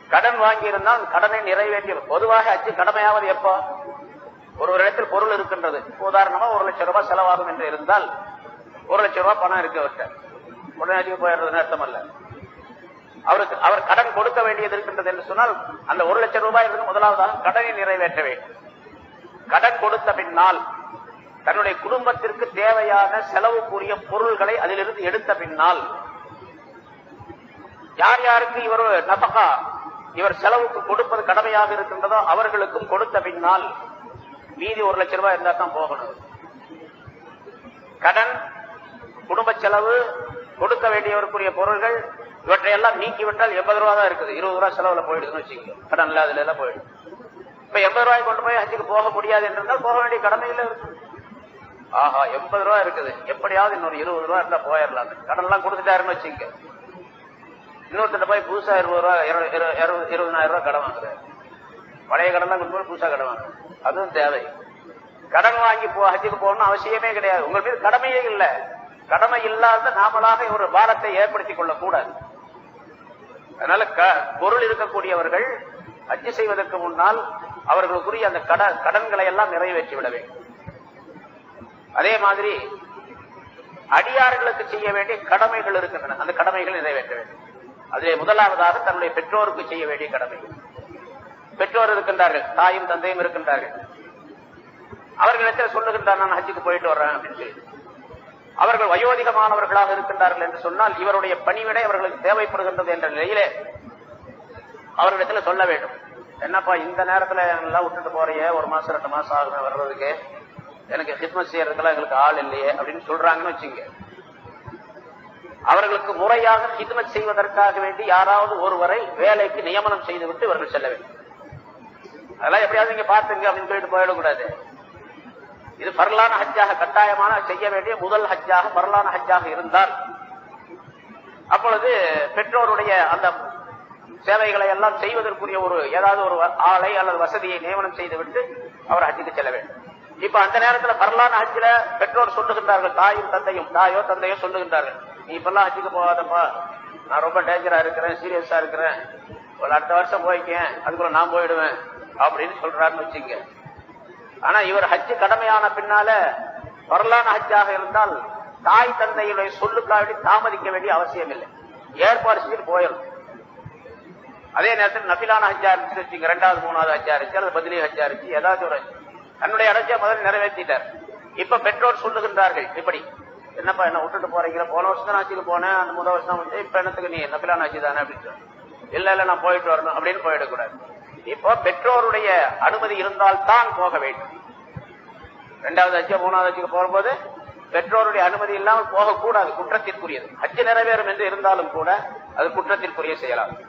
கடன் வாங்கி இருந்தால் கடனை நிறைவேற்றி பொதுவாக அச்சு கடமையாவது எப்போ ஒரு ஒரு இடத்தில் பொருள் இருக்கின்றது உதாரணமா ஒரு லட்சம் ரூபாய் செலவாகும் என்று இருந்தால் ஒரு லட்சம் ரூபாய் பணம் இருக்கு அவர்கிட்ட உடனே அதிகம் போயிடுறதுன்னு அர்த்தம் அல்ல அவருக்கு அவர் கடன் கொடுக்க வேண்டியது இருக்கின்றது என்று சொன்னால் அந்த ஒரு லட்சம் ரூபாய் இருந்து முதலாவதாக கடனை நிறைவேற்ற வேண்டும் கடன் கொடுத்த பின்னால் தன்னுடைய குடும்பத்திற்கு தேவையான செலவுக்குரிய பொருள்களை அதிலிருந்து எடுத்த பின்னால் யார் யாருக்கு இவர் நபகா இவர் செலவுக்கு கொடுப்பது கடமையாக இருக்கின்றதோ அவர்களுக்கும் கொடுத்த பின்னால் மீதி ஒரு லட்சம் ரூபாய் இருந்தா தான் போகணும் கடன் குடும்ப செலவு கொடுக்க வேண்டியவருக்குரிய பொருள்கள் இவற்றையெல்லாம் நீக்கிவிட்டால் எண்பது ரூபா தான் இருக்குது இருபது ரூபாய் செலவுல போயிடுதுன்னு வச்சுக்கோங்க கடன் இல்லாததுல எல்லாம் போயிடும் இப்ப எண்பது ரூபாய் கொண்டு போய் ஹஜ்ஜுக்கு போக முடியாது என்றால் போக வேண்டிய கடமையில இருக்கு ஆஹா எண்பது ரூபாய் இருக்குது எப்படியாவது இன்னொரு இருபது ரூபாய் இருந்தா போயிடலாம் கடன் எல்லாம் கொடுத்துட்டாருன்னு வச்சுக்க இன்னொருத்தட்ட போய் புதுசா இருபது ரூபாய் இரு- இரு- இரு- இருபதாயிரம் ரூபாய் கடன் வாங்குறாரு பழைய கடன் எல்லாம் கொண்டு போய் புதுசா கடன் வாங்குறாரு அதுவும் தேவை கடன் வாங்கி போ ஹஜ்ஜுக்கு போகணும்னு அவசியமே கிடையாது உங்கள் மீது கடமையே இல்லை கடமை இல்லாத நாமளாக ஒரு பாரத்தை ஏற்படுத்திக் கொள்ளக் கூடாது அதனால க- பொருள் இருக்கக்கூடியவர்கள் ஹஜ்ஜு செய்வதற்கு முன்னால் அவர்களுக்குரிய அந்த கட- கடன்களை எல்லாம் நிறைவேற்றி விட வேண்டும் அதே மாதிரி அடியார்களுக்கு செய்ய வேண்டிய கடமைகள் இருக்கின்றன அந்த கடமைகளை நிறைவேற்ற வேண்டும் அதிலே முதலாவதாக தன்னுடைய பெற்றோருக்கு செய்ய வேண்டிய கடமை பெற்றோர் இருக்கின்றார்கள் தாயும் தந்தையும் இருக்கின்றார்கள் அவர்களிடத்தில் சொல்லுகின்றார் நான் ஹஜ்ஜுக்கு போயிட்டு வர்றேன் அப்படின்னு சொல்லி அவர்கள் வயோதிகமானவர்களாக இருக்கின்றார்கள் என்று சொன்னால் இவருடைய பணிவிடை அவர்களுக்கு தேவைப்படுகின்றது என்ற நிலையிலே அவர்களிடத்துல சொல்ல வேண்டும் என்னப்பா இந்த நேரத்துல எல்லாம் விட்டுட்டு போறியே ஒரு மாசம் ரெண்டு மாசம் ஆகுது வர்றதுக்கு எனக்கு ஹிட்மத் செய்யறதுக்கெல்லாம் எங்களுக்கு ஆள் இல்லையே அப்படின்னு சொல்றாங்கன்னு வச்சுங்க அவர்களுக்கு முறையாக ஹிட்மத் செய்வதற்காக வேண்டி யாராவது ஒருவரை வேலைக்கு நியமனம் செய்துவிட்டு இவர்கள் செல்ல வேண்டும் அதெல்லாம் எப்படியாவது நீங்க பாத்துங்க அப்படின்னு சொல்லிட்டு போயிடக்கூடாது இது பரலான ஹஜ்ஜாக கட்டாயமான செய்ய வேண்டிய முதல் ஹஜ்ஜாக பரலான ஹஜ்ஜாக இருந்தால் அப்பொழுது பெற்றோருடைய அந்த சேவைகளை எல்லாம் செய்வதற்குரிய ஒரு ஏதாவது ஒரு ஆளை அல்லது வசதியை நியமனம் செய்துவிட்டு அவர் ஹஜ்ஜுக்கு செல்ல வேண்டும் இப்ப அந்த நேரத்துல பரலான ஹஜ்ஜில பெற்றோர் சொல்லுகின்றார்கள் தாயும் தந்தையும் தாயோ தந்தையோ சொல்லுகின்றார்கள் நீ இப்பெல்லாம் ஹஜ்ஜுக்கு போகாதப்பா நான் ரொம்ப டேஞ்சரா இருக்கிறேன் சீரியஸா இருக்கிறேன் ஒரு அடுத்த வருஷம் போய்க்கேன் அதுக்குள்ள நான் போயிடுவேன் அப்படின்னு சொல்றாருன்னு வச்சுங்க ஆனா இவர் ஹஜ்ஜு கடமையான பின்னால வரலான ஹஜ்ஜாக இருந்தால் தாய் தந்தையுடைய சொல்லுக்காக தாமதிக்க வேண்டிய அவசியம் இல்லை ஏற்பாடு செஞ்சுட்டு போயிடும் அதே நேரத்தில் நபிலான ஹஜ்ஜா இருந்துச்சு வச்சுங்க ரெண்டாவது மூணாவது ஹஜ்ஜா இருந்துச்சு அல்லது பதிலி ஹஜ்ஜா இருந்துச்சு ஏதாவது ஒரு ஹஜ். தன்னுடைய அடைச்சியா முதல்ல நிறைவேற்றிட்டார் இப்ப பெற்றோர் சொல்லுகின்றார்கள் இப்படி என்னப்பா என்ன விட்டுட்டு போறீங்க போன வருஷம் தான் ஹஜ்ஜுக்கு போனேன் அந்த முதல் வருஷம் வந்து இப்ப என்னத்துக்கு நீ நபிலான ஹஜ்ஜு தானே அப்படின்னு சொல்லி. இல்ல இல்ல நான் போயிட்டு வரணும் அப்படின்னு போயிடக்கூடாது இப்போ பெற்றோருடைய அனுமதி இருந்தால் தான் போக வேண்டும் இரண்டாவது ஹஜ்ஜு மூணாவது ஹஜ்ஜுக்கு போகும்போது பெற்றோருடைய அனுமதி இல்லாமல் போகக்கூடாது குற்றத்திற்குரியது ஹஜ்ஜு நிறைவேறும் என்று இருந்தாலும் கூட அது குற்றத்திற்குரிய செயலாகும்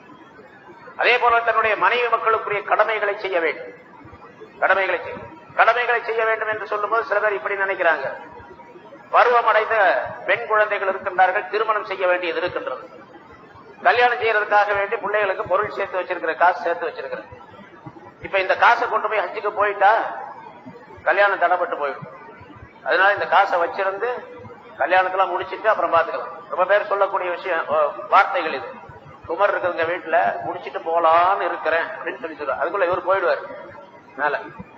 அதே போல தன்னுடைய மனைவி மக்களுக்குரிய கடமைகளை செய்ய வேண்டும் கடமைகளை செய்ய கடமைகளை செய்ய வேண்டும் என்று சொல்லும்போது சில பேர் இப்படி நினைக்கிறாங்க பருவம் அடைந்த பெண் குழந்தைகள் இருக்கின்றார்கள் திருமணம் செய்ய வேண்டியது இருக்கின்றது கல்யாணம் செய்யறதுக்காக வேண்டி பிள்ளைகளுக்கு பொருள் சேர்த்து வச்சிருக்கிற காசு சேர்த்து வச்சிருக்கிறேன் இப்ப இந்த காசை கொண்டு போய் ஹஜ்ஜுக்கு போயிட்டா கல்யாணம் தடைப்பட்டு போயிடும் அதனால இந்த காசை வச்சிருந்து கல்யாணத்தெல்லாம் முடிச்சிட்டு அப்புறம் பாத்துக்கலாம் ரொம்ப பேர் சொல்லக்கூடிய விஷயம் அஹ், வார்த்தைகள் இது குமர் இருக்குதுங்க வீட்டுல முடிச்சிட்டு போலான்னு இருக்கிறேன் அப்படின்னு சொல்லி சொல்றாரு அதுக்குள்ள இவர் போயிடுவார் மேல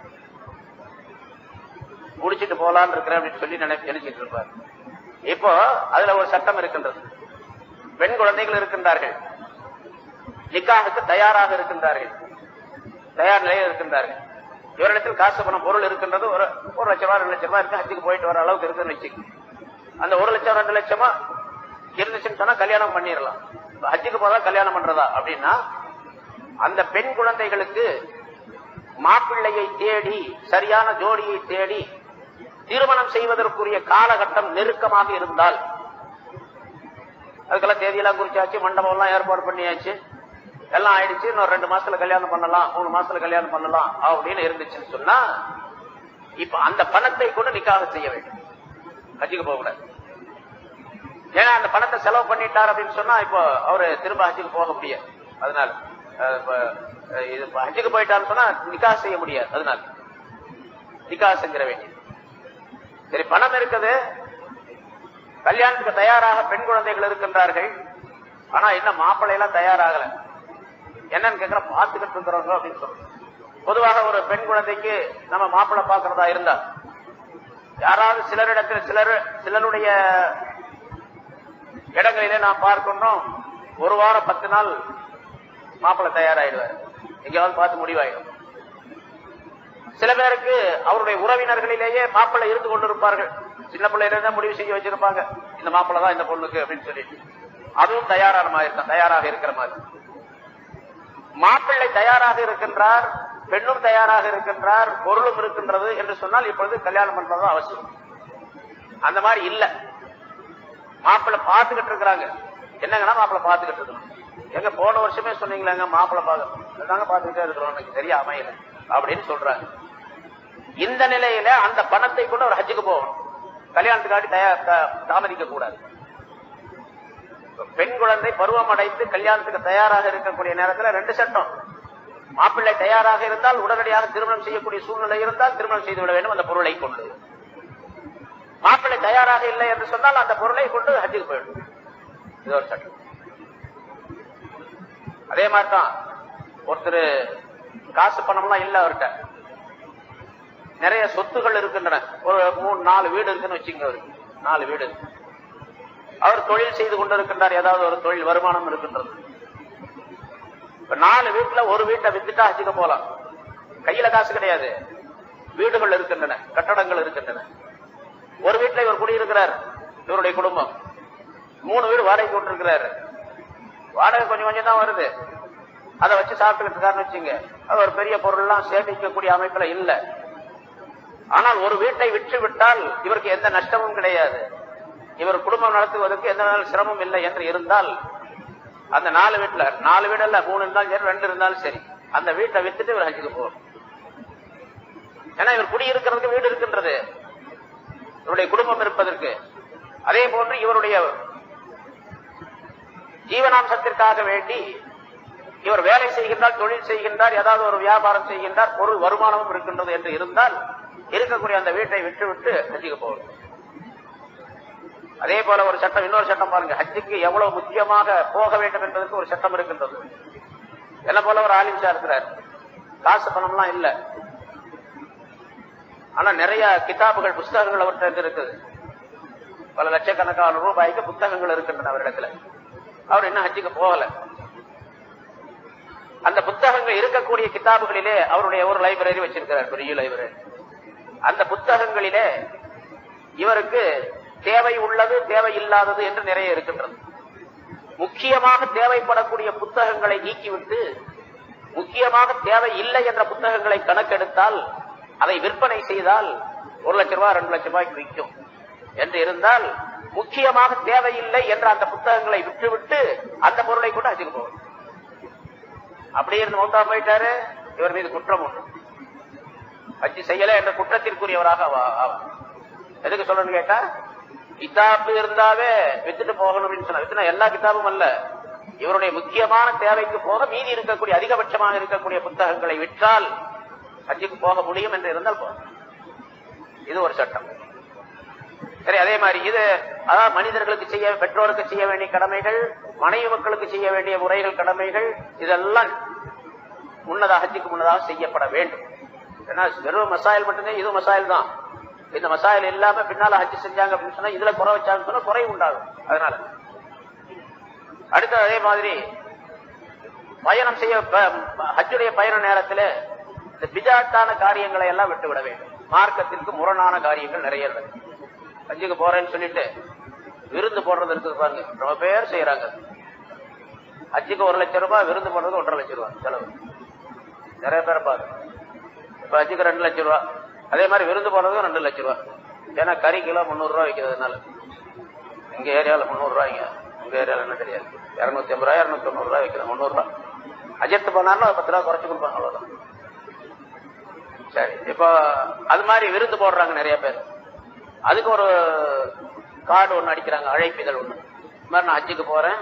முடிச்சிட்டு போலான்னு இருக்கிறேன் அப்படின்னு சொல்லி நினை நினைச்சிட்டு இருப்பார் இப்போ அதுல ஒரு சட்டம் இருக்கின்றது பெண் குழந்தைகள் இருக்கின்றார்கள் நிக்காஹுக்கு தயாராக இருக்கின்றார்கள் தயார் நிலையில் இருக்கின்றார்கள் இவரிடத்தில் காசு பணம் பொருள் இருக்கின்றது ஒரு ஒரு லட்சம் ரூபாய் ரெண்டு லட்சம் ரூபாய் இருக்கு ஹஜ்ஜுக்கு போயிட்டு வர அளவுக்கு இருக்குன்னு வச்சுக்கோங்க அந்த ஒரு லட்சம் ரெண்டு லட்சமா இருந்துச்சுன்னு சொன்னா கல்யாணம் பண்ணிடலாம் இப்ப ஹஜ்ஜுக்கு போதா கல்யாணம் பண்றதா அப்படின்னா அந்த பெண் குழந்தைகளுக்கு மாப்பிள்ளையை தேடி சரியான ஜோடியை தேடி திருமணம் செய்வதற்குரிய காலகட்டம் நெருக்கமாக இருந்தால் அதுக்கெல்லாம் தேதியெல்லாம் குறிச்சாச்சு மண்டபம் எல்லாம் ஏற்பாடு பண்ணியாச்சு எல்லாம் ஆயிடுச்சு இன்னும் ரெண்டு மாசத்துல கல்யாணம் பண்ணலாம் மூணு மாசத்துல கல்யாணம் பண்ணலாம் அப்படின்னு இருந்துச்சுன்னு சொன்னா இப்ப அந்த பணத்தை கொண்டு நிக்காக செய்ய வேண்டும் ஹஜ்ஜுக்கு போக கூடாது ஏன்னா அந்த பணத்தை செலவு பண்ணிட்டார் அப்படின்னு சொன்னா இப்போ அவரு திரும்ப ஹஜ்ஜுக்கு போக முடியாது அதனால அஹ், இப்ப, அஹ், இது இப்ப ஹஜ்ஜுக்கு போயிட்டாருன்னு சொன்னா நிக்கா செய்ய முடியாது அதனால நிக்கா செஞ்சிட வேண்டியது சரி பணம் இருக்குது கல்யாணத்துக்கு தயாராக பெண் குழந்தைகள் இருக்கின்றார்கள் ஆனா இன்னும் மாப்பிள்ளை எல்லாம் தயாராகல என்னன்னு கேட்கிற பார்த்துக்கிட்டு இருக்கிறவங்க அப்படின்னு சொல்றோம் பொதுவாக ஒரு பெண் குழந்தைக்கு நம்ம மாப்பிள்ளை பார்க்கறதா இருந்தா யாராவது சிலரிடத்தில் சிலர் சிலருடைய இடங்களிலே நான் பார்க்கணும் ஒரு வாரம் பத்து நாள் மாப்பிள்ளை தயாராயிடுவார் எங்கேயாவது பார்த்து முடிவாயிடும் சில பேருக்கு அவருடைய உறவினர்களிலேயே மாப்பிள்ளை இருந்து கொண்டிருப்பார்கள் சின்ன பிள்ளையில தான் முடிவு செய்ய வச்சிருப்பாங்க இந்த மாப்பிள்ளை தான் இந்த பொண்ணுக்கு அப்படின்னு சொல்லிட்டு அதுவும் தயாரான மாதிரி இருக்கும் தயாராக இருக்கிற மாதிரி மாப்பிள்ளை தயாராக இருக்கின்றார் பெண்ணும் தயாராக இருக்கின்றார் பொருளும் இருக்கின்றது என்று சொன்னால் இப்பொழுது கல்யாணம் பண்றதும் அவசியம் அந்த மாதிரி இல்ல மாப்பிள்ளை பார்த்துக்கிட்டு இருக்கிறாங்க என்னங்கன்னா மாப்பிள்ளை பார்த்துக்கிட்டு இருக்கணும் எங்க போன வருஷமே சொன்னீங்களேங்க மாப்பிள்ளை பார்க்க தாங்க பார்த்துக்கிட்டே இருக்கிறோம் எனக்கு சரியா அமையல அப்படின்னு சொல்றாங்க இந்த நிலையில அந்த பணத்தை கொண்டு ஒரு ஹஜ்ஜுக்கு போகணும் கல்யாணத்துக்காண்டி தயார் த- தாமதிக்க கூடாது பெண் குழந்தை பருவம் அடைத்து கல்யாணத்துக்கு தயாராக இருக்கக்கூடிய நேரத்தில் ரெண்டு சட்டம் மாப்பிள்ளை தயாராக இருந்தால் உடனடியாக திருமணம் செய்யக்கூடிய சூழ்நிலை இருந்தால் திருமணம் செய்து விட வேண்டும் அந்த பொருளை கொண்டு மாப்பிள்ளை தயாராக இல்லை என்று சொன்னால் அந்த பொருளை கொண்டு ஹஜ்ஜுக்கு போயிடும் இது ஒரு சட்டம் அதே மாதிரி தான் ஒருத்தர் காசு பணம்லாம் இல்ல அவர்கிட்ட நிறைய சொத்துகள் இருக்கின்றன ஒரு மூணு நாலு வீடு இருக்குன்னு வச்சுங்க அவருக்கு நாலு வீடு இருக்கு. அவர் தொழில் செய்து கொண்டிருக்கின்றார் ஏதாவது ஒரு தொழில் வருமானம் இருக்கின்றது இப்ப நாலு வீட்டுல ஒரு வீட்டை வித்துட்டா ஹஜ்ஜுக்கு போலாம் கையில காசு கிடையாது வீடுகள் இருக்கின்றன கட்டடங்கள் இருக்கின்றன ஒரு வீட்டுல இவர் குடியிருக்கிறார் இவருடைய குடும்பம் மூணு வீடு வாடகை கொண்டிருக்கிறாரு வாடகை கொஞ்சம் கொஞ்சம் தான் வருது அதை வச்சு சாப்பிட்டுக்கிட்டு இருக்காருன்னு வச்சுங்க அது ஒரு பெரிய பொருள்லாம் சேமிக்கக்கூடிய அமைப்புல இல்ல ஆனால் ஒரு வீட்டை விற்று விட்டால் இவருக்கு எந்த நஷ்டமும் கிடையாது இவர் குடும்பம் நடத்துவதற்கு எந்த நாள் சிரமம் இல்லை என்று இருந்தால் அந்த நாலு வீட்டுல நாலு வீடு இல்ல மூணு இருந்தாலும் சரி ரெண்டு இருந்தாலும் சரி அந்த வீட்டை வித்துட்டு இவர் ஹஜ்ஜுக்கு போகணும் ஏன்னா இவர் குடியிருக்கிறதுக்கு வீடு இருக்கின்றது இவருடைய குடும்பம் இருப்பதற்கு அதே போன்று இவருடைய ஜீவனாம்சத்திற்காக வேண்டி இவர் வேலை செய்கின்றார் தொழில் செய்கின்றார் ஏதாவது ஒரு வியாபாரம் செய்கின்றார் பொருள் வருமானமும் இருக்கின்றது என்று இருந்தால் இருக்கக்கூடிய அந்த வீட்டை விட்டுவிட்டு ஹஜ்ஜுக்கு போகணும் அதே போல ஒரு சட்டம் இன்னொரு சட்டம் பாருங்க ஹஜ்ஜுக்கு எவ்வளவு முக்கியமாக போக வேண்டும் என்பதற்கு ஒரு சட்டம் இருக்கின்றது என்ன போல ஒரு ஆலிம்சா இருக்கிறார் காசு பணம்லாம் இல்ல ஆனா நிறைய கிதாபுகள் புஸ்தகங்கள் அவர்கிட்ட இருக்குது பல லட்சக்கணக்கான ரூபாய்க்கு புத்தகங்கள் இருக்கின்றன அவரிடத்துல அவர் இன்னும் ஹஜ்ஜுக்கு போகல அந்த புத்தகங்கள் இருக்கக்கூடிய கிதாபுகளிலே அவருடைய ஒரு லைப்ரரி வச்சிருக்கிறார் பெரிய லைப்ரரி அந்த புத்தகங்களிலே இவருக்கு தேவை உள்ளது தேவை இல்லாதது என்று நிறைய இருக்கின்றது முக்கியமாக தேவைப்படக்கூடிய புத்தகங்களை நீக்கிவிட்டு முக்கியமாக தேவை இல்லை என்ற புத்தகங்களை கணக்கெடுத்தால் அதை விற்பனை செய்தால் ஒரு லட்சம் ரூபாய் ரெண்டு லட்சம் ரூபாய்க்கு விற்கும் என்று இருந்தால் முக்கியமாக தேவையில்லை என்ற அந்த புத்தகங்களை விட்டுவிட்டு அந்த பொருளை கூட அச்சுக்கு போகும் அப்படி இருந்து மௌத்தா போயிட்டாரு இவர் மீது குற்றம் உண்டு அச்சு செய்யல என்ற குற்றத்திற்குரியவராக ஆவா- ஆவார். எதுக்கு சொல்லணும்னு கேட்டா கிதாபு இருந்தாவே வித்துட்டு போகணும் அப்படின்னு சொன்னா வித்துனா எல்லா கிதாபும் அல்ல இவருடைய முக்கியமான தேவைக்கு போக மீதி இருக்கக்கூடிய அதிகபட்சமாக இருக்கக்கூடிய புத்தகங்களை விற்றால் ஹஜ்ஜுக்கு போக முடியும் என்று இருந்தால் போதும் இது ஒரு சட்டம் சரி அதே மாதிரி இது அதாவது மனிதர்களுக்கு செய்ய பெற்றோருக்கு செய்ய வேண்டிய கடமைகள் மனைவி மக்களுக்கு செய்ய வேண்டிய முறைகள் கடமைகள் இதெல்லாம் முன்னதாக ஹஜ்ஜுக்கு முன்னதாக செய்யப்பட வேண்டும் ஏன்னா வெறும் மசாயல் மட்டும்தான் இது மசாயல் தான் இந்த மசாயல் இல்லாம பின்னால ஹஜ் செஞ்சாங்க அப்படின்னு சொன்னா இதுல குறை வச்சாங்கன்னு சொன்னா குறை உண்டாகும் அதனால அடுத்து அதே மாதிரி பயணம் செய்ய ப- ஹஜ்ஜுடைய பயண நேரத்துல இந்த பிஜாட்டான காரியங்களை எல்லாம் விட்டு விட வேண்டும் மார்க்கத்திற்கு முரணான காரியங்கள் நிறைய இருக்கு ஹஜ்ஜுக்கு போறேன்னு சொல்லிட்டு விருந்து போடுறது இருக்குது பாருங்க ரொம்ப பேர் செய்யறாங்க ஹஜ்ஜுக்கு ஒரு லட்சம் ரூபாய் விருந்து போடுறது ஒன்றரை லட்சம் ரூபாய் செலவு நிறைய பேர் பாரு இப்ப ஹஜ்ஜுக்கு ரெண்டு லட்சம் ரூபாய் அதே மாதிரி விருந்து போடுறதும் ரெண்டு லட்சம் ரூபாய் ஏன்னா கறி கிலோ முந்நூறு ரூபாய் விற்கிறதுனால எங்க ஏரியால முந்நூறு ரூபாய்ங்க உங்க ஏரியால என்ன தெரியாது இருநூத்தி ஐம்பது ரூபாய் இருநூத்தி தொண்ணூறு ரூபாய் விற்கிறது முந்நூறு ரூபாய் அஜெட் போனாலும் ஒரு பத்து ரூபா குறைச்சு கொடுப்பாங்க அவ்வளவுதான் சரி இப்போ அது மாதிரி விருந்து போடுறாங்க நிறைய பேர் அதுக்கு ஒரு கார்டு ஒண்ணு அடிக்கிறாங்க அழைப்பிதழ் ஒண்ணு இந்த மாதிரி நான் ஹஜ்ஜுக்கு போறேன்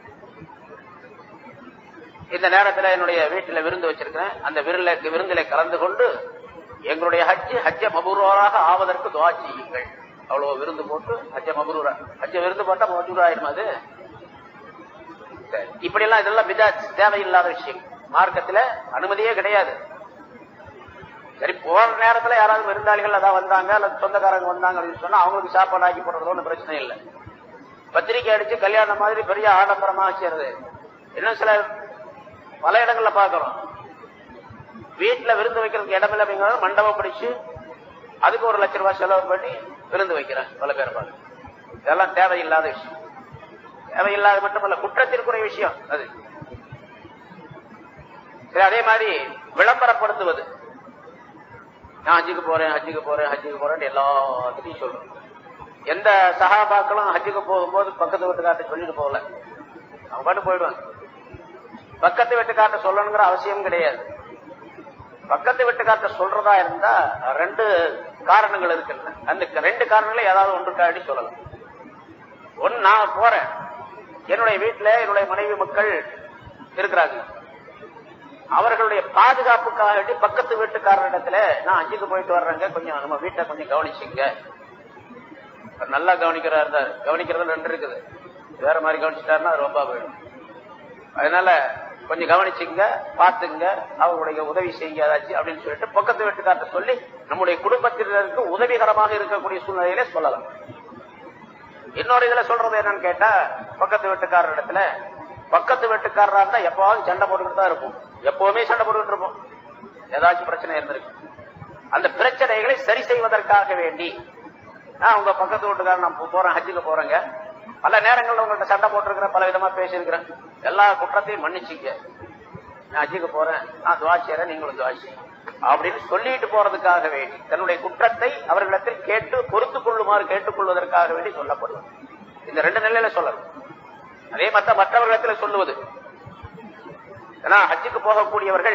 இந்த நேரத்துல என்னுடைய வீட்டுல விருந்து வச்சிருக்கிறேன் அந்த விருந்தில விருந்தில கலந்து கொண்டு எங்களுடைய ஹஜ்ஜு ஹஜ்ஜ மபூராக ஆவதற்கு துவா செய்யுங்கள் அவ்வளவு விருந்து போட்டு ஹஜ்ஜ மபூரா ஹஜ்ஜ விருந்து போட்டா மபூரா ஆயிடும் அது சரி. இப்படி எல்லாம் இதெல்லாம் விதா தேவையில்லாத விஷயம் மார்க்கத்துல அனுமதியே கிடையாது சரி போற நேரத்துல யாராவது விருந்தாளிகள் அதான் வந்தாங்க அல்லது சொந்தக்காரங்க வந்தாங்க அப்படின்னு சொன்னா அவங்களுக்கு சாப்பாடு ஆக்கி போடுறதுல ஒன்றும் பிரச்சனை இல்லை பத்திரிக்கை அடிச்சு கல்யாணம் மாதிரி பெரிய ஆடம்பரமா செய்யறது இன்னும் சில பல இடங்கள்ல பாக்குறோம் வீட்டுல விருந்து வைக்கிறதுக்கு இடம் இல்லை அப்படிங்கிறது மண்டபம் பிடிச்சு அதுக்கு ஒரு லட்ச ரூபாய் செலவு பண்ணி விருந்து வைக்கிறேன் பல பேர் பாரு இதெல்லாம் தேவையில்லாத விஷயம் தேவையில்லாத மட்டுமல்ல குற்றத்திற்குரிய விஷயம் அது சரி அதே மாதிரி விளம்பரப்படுத்துவது நான் ஹஜ்ஜுக்கு போறேன் ஹஜ்ஜுக்கு போறேன் ஹஜ்ஜுக்கு போறேன் எல்லாத்துக்கும் சொல்றோம் எந்த சகாபாக்களும் ஹஜ்ஜுக்கு போகும்போது பக்கத்து வீட்டுக்கார்ட்ட சொல்லிட்டு போகல அவங்க பாட்டு போயிடுவாங்க பக்கத்து வீட்டுக்கார்ட்ட சொல்லணுங்கிற அவசியம் கிடையாது பக்கத்து வீட்டுக்கார்ட்ட சொல்றதா இருந்தா ரெண்டு காரணங்கள் இருக்குல்ல அந்த ரெண்டு காரணங்களும் ஏதாவது ஒன்றுக்காடி சொல்லலாம் ஒன்னு நான் போறேன் என்னுடைய வீட்டுல என்னுடைய மனைவி மக்கள் இருக்கிறாங்க அவர்களுடைய பாதுகாப்புக்காக வேண்டி பக்கத்து வீட்டுக்காரரிடத்துல நான் அஞ்சுக்கு போயிட்டு வர்றேங்க கொஞ்சம் நம்ம வீட்டை கொஞ்சம் கவனிச்சுங்க நல்லா கவனிக்கிறாரு தான் கவனிக்கிறது ரெண்டு இருக்குது வேற மாதிரி கவனிச்சிட்டாருன்னா அது ரொம்ப போயிடும் அதனால கொஞ்சம் கவனிச்சுங்க பாத்துங்க அவங்களுடைய உதவி செய்யுங்க ஏதாச்சும் அப்படின்னு சொல்லிட்டு பக்கத்து வீட்டுக்கார்ட்ட சொல்லி நம்முடைய குடும்பத்தினருக்கு உதவிகரமாக இருக்கக்கூடிய சூழ்நிலையில சொல்லலாம் இன்னொரு இதுல சொல்றது என்னன்னு கேட்டா பக்கத்து வீட்டுக்காரர் இடத்துல பக்கத்து வீட்டுக்காரரா இருந்தா எப்பவாவது சண்டை போட்டுக்கிட்டு தான் இருக்கும் எப்பவுமே சண்டை போட்டுக்கிட்டு இருப்போம் ஏதாச்சும் பிரச்சனை இருந்திருக்கு அந்த பிரச்சனைகளை சரி செய்வதற்காக வேண்டி நான் உங்க பக்கத்து வீட்டுக்காரர் நான் போறேன் ஹஜ்ஜுக்கு போறேங்க பல நேரங்கள்ல உங்கள்ட்ட சண்டை போட்டிருக்கிறேன் பல விதமா பேசியிருக்கிறேன் எல்லா குற்றத்தையும் மன்னிச்சுங்க நான் ஹஜ்ஜுக்கு போறேன் நான் துவா செய்யறேன் நீங்களும் துவா செய்யுங்க அப்படின்னு சொல்லிட்டு போறதுக்காக வேண்டி தன்னுடைய குற்றத்தை அவர்களிடத்தில் கேட்டு பொறுத்துக் கொள்ளுமாறு கேட்டுக்கொள்வதற்காக வேண்டி சொல்லப்படுவது இந்த ரெண்டு நிலையில சொல்லணும் அதே மற்ற மற்றவர்களிடத்தில் சொல்லுவது ஏன்னா ஹஜ்ஜுக்கு போகக்கூடியவர்கள்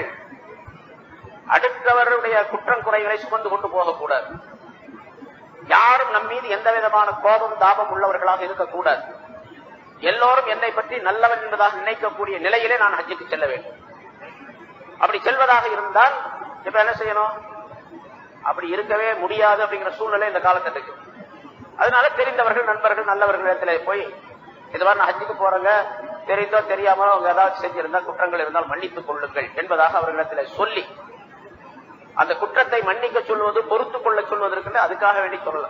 அடுத்தவருடைய குற்றம் குறைகளை சுமந்து கொண்டு போகக்கூடாது யாரும் நம் மீது எந்த விதமான கோபம் தாபம் உள்ளவர்களாக இருக்கக்கூடாது எல்லோரும் என்னை பற்றி நல்லவன் என்பதாக நினைக்கக்கூடிய நிலையிலே நான் ஹஜ்ஜுக்கு செல்ல வேண்டும் அப்படி செல்வதாக இருந்தால் இப்ப என்ன செய்யணும் அப்படி இருக்கவே முடியாது அப்படிங்கிற சூழ்நிலை இந்த காலகட்டத்துக்கு அதனால தெரிந்தவர்கள் நண்பர்கள் நல்லவர்களிடத்துல போய் இது மாதிரி நான் ஹஜ்ஜுக்கு போறேங்க தெரிந்தோ தெரியாமலோ அவங்க ஏதாவது செஞ்சிருந்தா குற்றங்கள் இருந்தால் மன்னித்துக் கொள்ளுங்கள் என்பதாக அவர்களிடத்துல சொல்லி அந்த குற்றத்தை மன்னிக்க சொல்வது பொறுத்துக் கொள்ள சொல்வதற்கு அதுக்காக வேண்டி சொல்லலாம்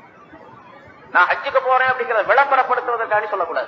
நான் ஹஜ்ஜுக்கு போறேன் அப்படிங்கிறத விளம்பரப்படுத்துவதற்காக சொல்லக்கூடாது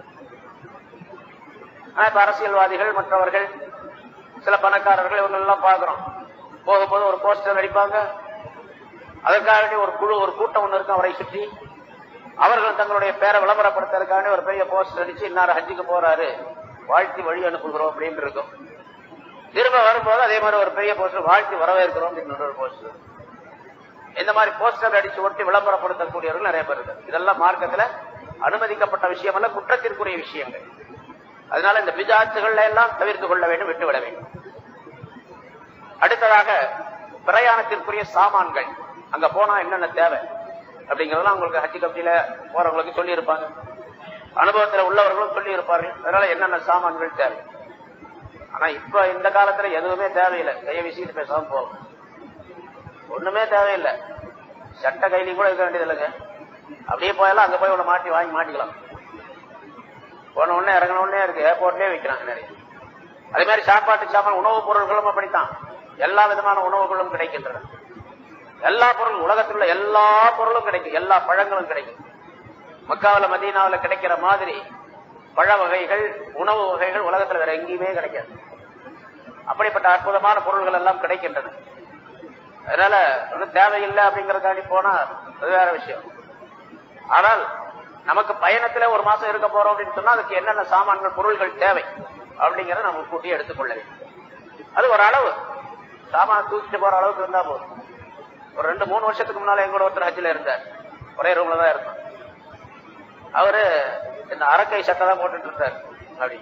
ஆனா இப்ப அரசியல்வாதிகள் மற்றவர்கள் சில பணக்காரர்கள் இவங்க எல்லாம் பாக்குறோம் போகும்போது ஒரு போஸ்டர் அடிப்பாங்க அதற்காக வேண்டி ஒரு குழு ஒரு கூட்டம் ஒண்ணு இருக்கும் அவரை சுற்றி அவர்கள் தங்களுடைய பேரை விளம்பரப்படுத்துறதுக்காக ஒரு பெரிய போஸ்டர் அடிச்சு இன்னார் ஹஜ்ஜுக்கு போறாரு வாழ்த்தி வழி அனுப்புகிறோம் அப்படின்னு இருக்கும் திரும்ப வரும்போது அதே மாதிரி ஒரு பெரிய போஸ்டர் வாழ்த்தி வரவேற்கிறோம் அப்படின்னு ஒரு போஸ்டர் இந்த மாதிரி போஸ்டர் அடிச்சு ஒட்டி விளம்பரப்படுத்தக்கூடியவர்கள் நிறைய பேர் இருக்கு இதெல்லாம் மார்க்கத்துல அனுமதிக்கப்பட்ட விஷயம் அல்ல குற்றத்திற்குரிய விஷயங்கள் அதனால இந்த பிஜாத்துகள் எல்லாம் தவிர்த்து கொள்ள வேண்டும் விட்டுவிட வேண்டும் அடுத்ததாக பிரயாணத்திற்குரிய சாமான்கள் அங்க போனா என்னென்ன தேவை அப்படிங்கறதெல்லாம் உங்களுக்கு ஹஜ்ஜி கமிட்டியில போறவங்களுக்கு சொல்லி இருப்பாங்க அனுபவத்துல உள்ளவர்களும் சொல்லி இருப்பார்கள் அதனால என்னென்ன சாமான்கள் தேவை ஆனா இப்ப இந்த காலத்துல எதுவுமே தேவையில்லை கையை வீசிட்டு பேசாம போகும் ஒண்ணுமே தேவையில்லை சட்ட கைலி கூட இருக்க வேண்டியது இல்லைங்க அப்படியே போயாலும் அங்க போய் உள்ள மாட்டி வாங்கி மாட்டிக்கலாம் போன உடனே இறங்கின உடனே இருக்கு ஏர்போர்ட்லயே வைக்கிறாங்க நிறைய அதே மாதிரி சாப்பாட்டு சாப்பாடு உணவுப் பொருட்களும் அப்படித்தான் எல்லா விதமான உணவுகளும் கிடைக்கின்றன எல்லா பொருளும் உலகத்தில் உள்ள எல்லா பொருளும் கிடைக்கும் எல்லா பழங்களும் கிடைக்கும் மக்காவில மதீனாவில கிடைக்கிற மாதிரி பழ வகைகள் உணவு வகைகள் உலகத்துல வேற எங்கேயுமே கிடைக்காது அப்படிப்பட்ட அற்புதமான பொருள்கள் எல்லாம் கிடைக்கின்றன அதனால ஒன்றும் தேவையில்லை அப்படிங்கறதுக்காண்டி போனா அது வேற விஷயம் ஆனால் நமக்கு பயணத்துல ஒரு மாசம் இருக்க போறோம் அப்படின்னு சொன்னா அதுக்கு என்னென்ன சாமான்கள் பொருள்கள் தேவை அப்படிங்கறத நம்ம கூட்டி எடுத்துக்கொள்ள வேண்டும் அது ஒரு அளவு சாமான தூக்கிட்டு போற அளவுக்கு இருந்தா போதும் ஒரு ரெண்டு மூணு வருஷத்துக்கு முன்னால எங்களோட ஒருத்தர் ஹஜ்ஜில் இருந்தார் ஒரே ரூம்ல தான் இருந்தோம் அவரு இந்த அரக்கை சட்டை தான் போட்டுட்டு இருந்தார் அப்படி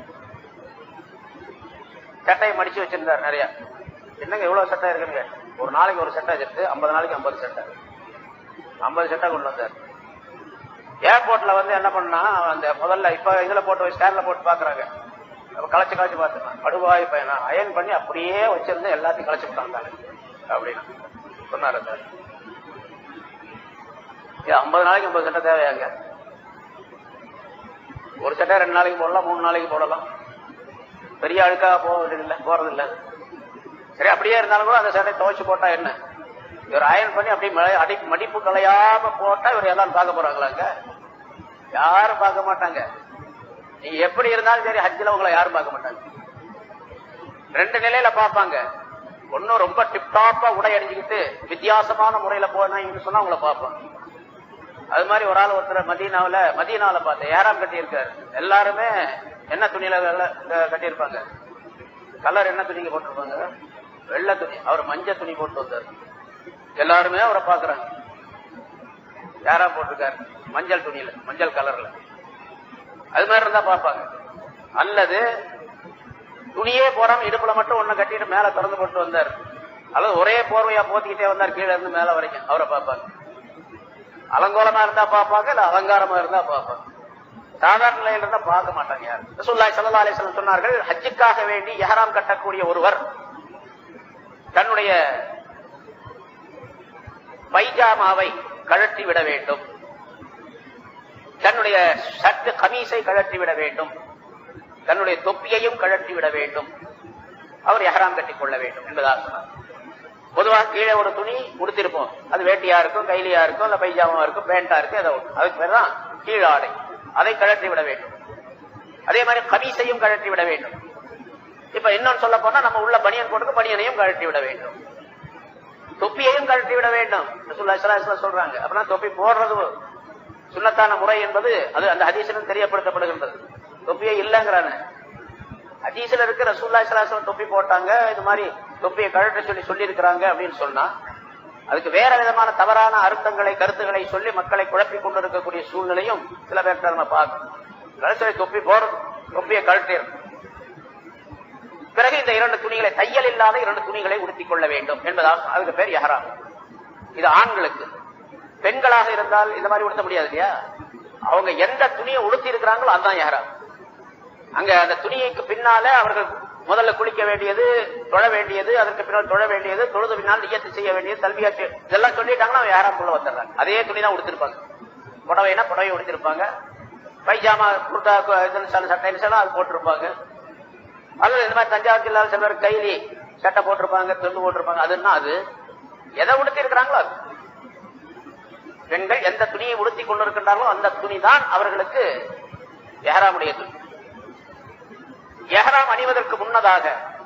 சட்டையை மடிச்சு வச்சிருந்தார் நிறைய என்னங்க இவ்வளவு சட்டை இருக்குங்க ஒரு நாளைக்கு ஒரு சட்டை வச்சிருக்கு ஐம்பது நாளைக்கு ஐம்பது சட்டை ஐம்பது சட்டை கொண்டு வந்தார் ஏர்போர்ட்ல வந்து என்ன பண்ணா அந்த முதல்ல இப்ப இதுல போட்டு ஸ்டாண்ட்ல போட்டு பாக்குறாங்க அப்ப களைச்சு களைச்சு பார்த்துக்கலாம் படுவாய் பையனா அயன் பண்ணி அப்படியே வச்சிருந்து எல்லாத்தையும் களைச்சு விட்டாங்க அப்படின்னு சொன்னாரு சார் ஐம்பது நாளைக்கு ஐம்பது சட்டை தேவையாங்க ஒரு சட்டை ரெண்டு நாளைக்கு போடலாம் மூணு நாளைக்கு போடலாம் பெரிய அழுக்காக போவதில்லை போறது இல்ல சரி அப்படியே இருந்தாலும் கூட அந்த சட்டை துவைச்சு போட்டா என்ன இவர் அயன் பண்ணி அப்படியே ம- அடி மடிப்பு கலையாம போட்டா இவர் எல்லாரும் பார்க்க போறாங்களாங்க யாரும் பார்க்க மாட்டாங்க நீங்க எப்படி இருந்தாலும் சரி ஹஜ்ஜில் உங்களை யாரும் பார்க்க மாட்டாங்க ரெண்டு நிலையில பார்ப்பாங்க ஒன்னும் ரொம்ப டிப்டாப்பா உடை அணிஞ்சுக்கிட்டு வித்தியாசமான முறையில போனாங்கன்னு சொன்னா உங்களை பார்ப்பாங்க அது மாதிரி ஒரு ஆள் ஒருத்தர் மதீனாவுல மதீனாவுல பார்த்தேன் ஏறாம் கட்டி இருக்காரு எல்லாருமே என்ன துணியில கட்டி இருப்பாங்க கலர் என்ன துணிக்கு போட்டிருப்பாங்க வெள்ளை துணி அவர் மஞ்சள் துணி போட்டு வந்தார் எல்லாருமே அவரை பாக்குறாங்க யாரா போட்டிருக்காரு மஞ்சள் துணியில மஞ்சள் கலர்ல அது மாதிரி இருந்தா பார்ப்பாங்க அல்லது துணியே போறாம இடுப்புல மட்டும் ஒண்ணு கட்டிட்டு மேல திறந்து போட்டு வந்தார் அல்லது ஒரே போர்வையா போத்திக்கிட்டே வந்தார் கீழே இருந்து மேல வரைக்கும் அவரை பார்ப்பாங்க அலங்கோலமா இருந்தா பார்ப்பாங்க இல்ல அலங்காரமா இருந்தா பார்ப்பாங்க சாதாரண நிலையில இருந்தா பார்க்க மாட்டாங்க யார் ரசூலுல்லாஹி ஸல்லல்லாஹு அலைஹி வஸல்லம் சொன்னார்கள் ஹஜ்ஜுக்காக வேண்டி இஹ்ராம் கட்டக்கூடிய ஒருவர் தன்னுடைய பைஜாமாவை கழற்றி விட வேண்டும் தன்னுடைய சட்டு கமீஸை கழற்றி விட வேண்டும் தன்னுடைய தொப்பியையும் கழற்றி விட வேண்டும் அவர் எஹராம் கட்டிக் கொள்ள வேண்டும் என்பதாக சொன்னார் பொதுவாக கீழே ஒரு துணி உடுத்திருப்போம் அது வேட்டியா இருக்கும் கைலியா இருக்கும் இல்ல பைஜாமா இருக்கும் பேண்டா இருக்கும் ஏதோ ஒண்ணு. அதுக்கு பேர் தான் கீழ் ஆடை அதை கழற்றி விட வேண்டும் அதே மாதிரி கமீஸையும் கழற்றி விட வேண்டும் இப்ப இன்னொன்னு சொல்ல போனா நம்ம உள்ள பனியன் போட்டு பனியனையும் கழற்றி விட வேண்டும் தொப்பியையும் கழற்றி விட வேண்டும் ரசூலுல்லாஹி ஸல்லல்லாஹு அலைஹி வஸல்லம் சொல்றாங்க அப்படின்னா தொப்பி போடுறது சுன்னத்தான முறை என்பது அது அந்த ஹதீஸிலும் தெரியப்படுத்தப்படுகின்றது தொப்பியே இல்லங்கிறானே ஹதீஸ்ல இருக்க ரசூலுல்லாஹி ஸல்லல்லாஹு அலைஹி வஸல்லம் தொப்பி போட்டாங்க இது மாதிரி தொப்பியை கழட்ட சொல்லி சொல்லி இருக்கிறாங்க அப்படின்னு சொன்னா அதுக்கு வேற விதமான தவறான அர்த்தங்களை கருத்துக்களை சொல்லி மக்களை குழப்பிக் கொண்டிருக்கக்கூடிய சூழ்நிலையும் சில பேர்கிட்ட நம்ம பார்க்கணும் கழுத்தை தொப்பி போறது தொப்பியை கழட்டிடும் பிறகு இந்த இரண்டு துணிகளை தையல் இல்லாத இரண்டு துணிகளை உடுத்திக் கொள்ள வேண்டும் என்பதாக அதுக்கு பேர் யஹராம் இது ஆண்களுக்கு பெண்களாக இருந்தால் இந்த மாதிரி உடுத்த முடியாது இல்லையா அவங்க எந்த துணியை உடுத்தி இருக்கிறாங்களோ அதுதான் யஹராம் அங்க அந்த துணிக்கு பின்னால அவர்கள் முதல்ல குளிக்க வேண்டியது தொழ வேண்டியது அதற்கு பின்னால் தொழ வேண்டியது தொழுது பின்னால் நியத்து செய்ய வேண்டியது தல்வியாச்சு இதெல்லாம் சொல்லிட்டாங்கன்னா அவன் யாராம் உள்ள வந்துடுறாங்க அதே துணி தான் உடுத்திருப்பாங்க புடவைனா புடவை உடுத்திருப்பாங்க பைஜாமா குர்தா கு- இதுன்னு சில சட்டை எல்லாம் அது போட்டிருப்பாங்க அல்லது இந்த மாதிரி தஞ்சாவூர் ஜில்லாவில் சில பேர் கைலி சட்டை போட்டிருப்பாங்க துண்டு போட்டிருப்பாங்க அதுன்னா அது எதை உடுத்தி இருக்கிறாங்களோ அது பெண்கள் எந்த துணியை உடுத்தி கொண்டிருக்கின்றார்களோ அந்த துணி தான் அவர்களுக்கு எஹராமுடைய துணி எஹராம் அணிவதற்கு முன்னதாக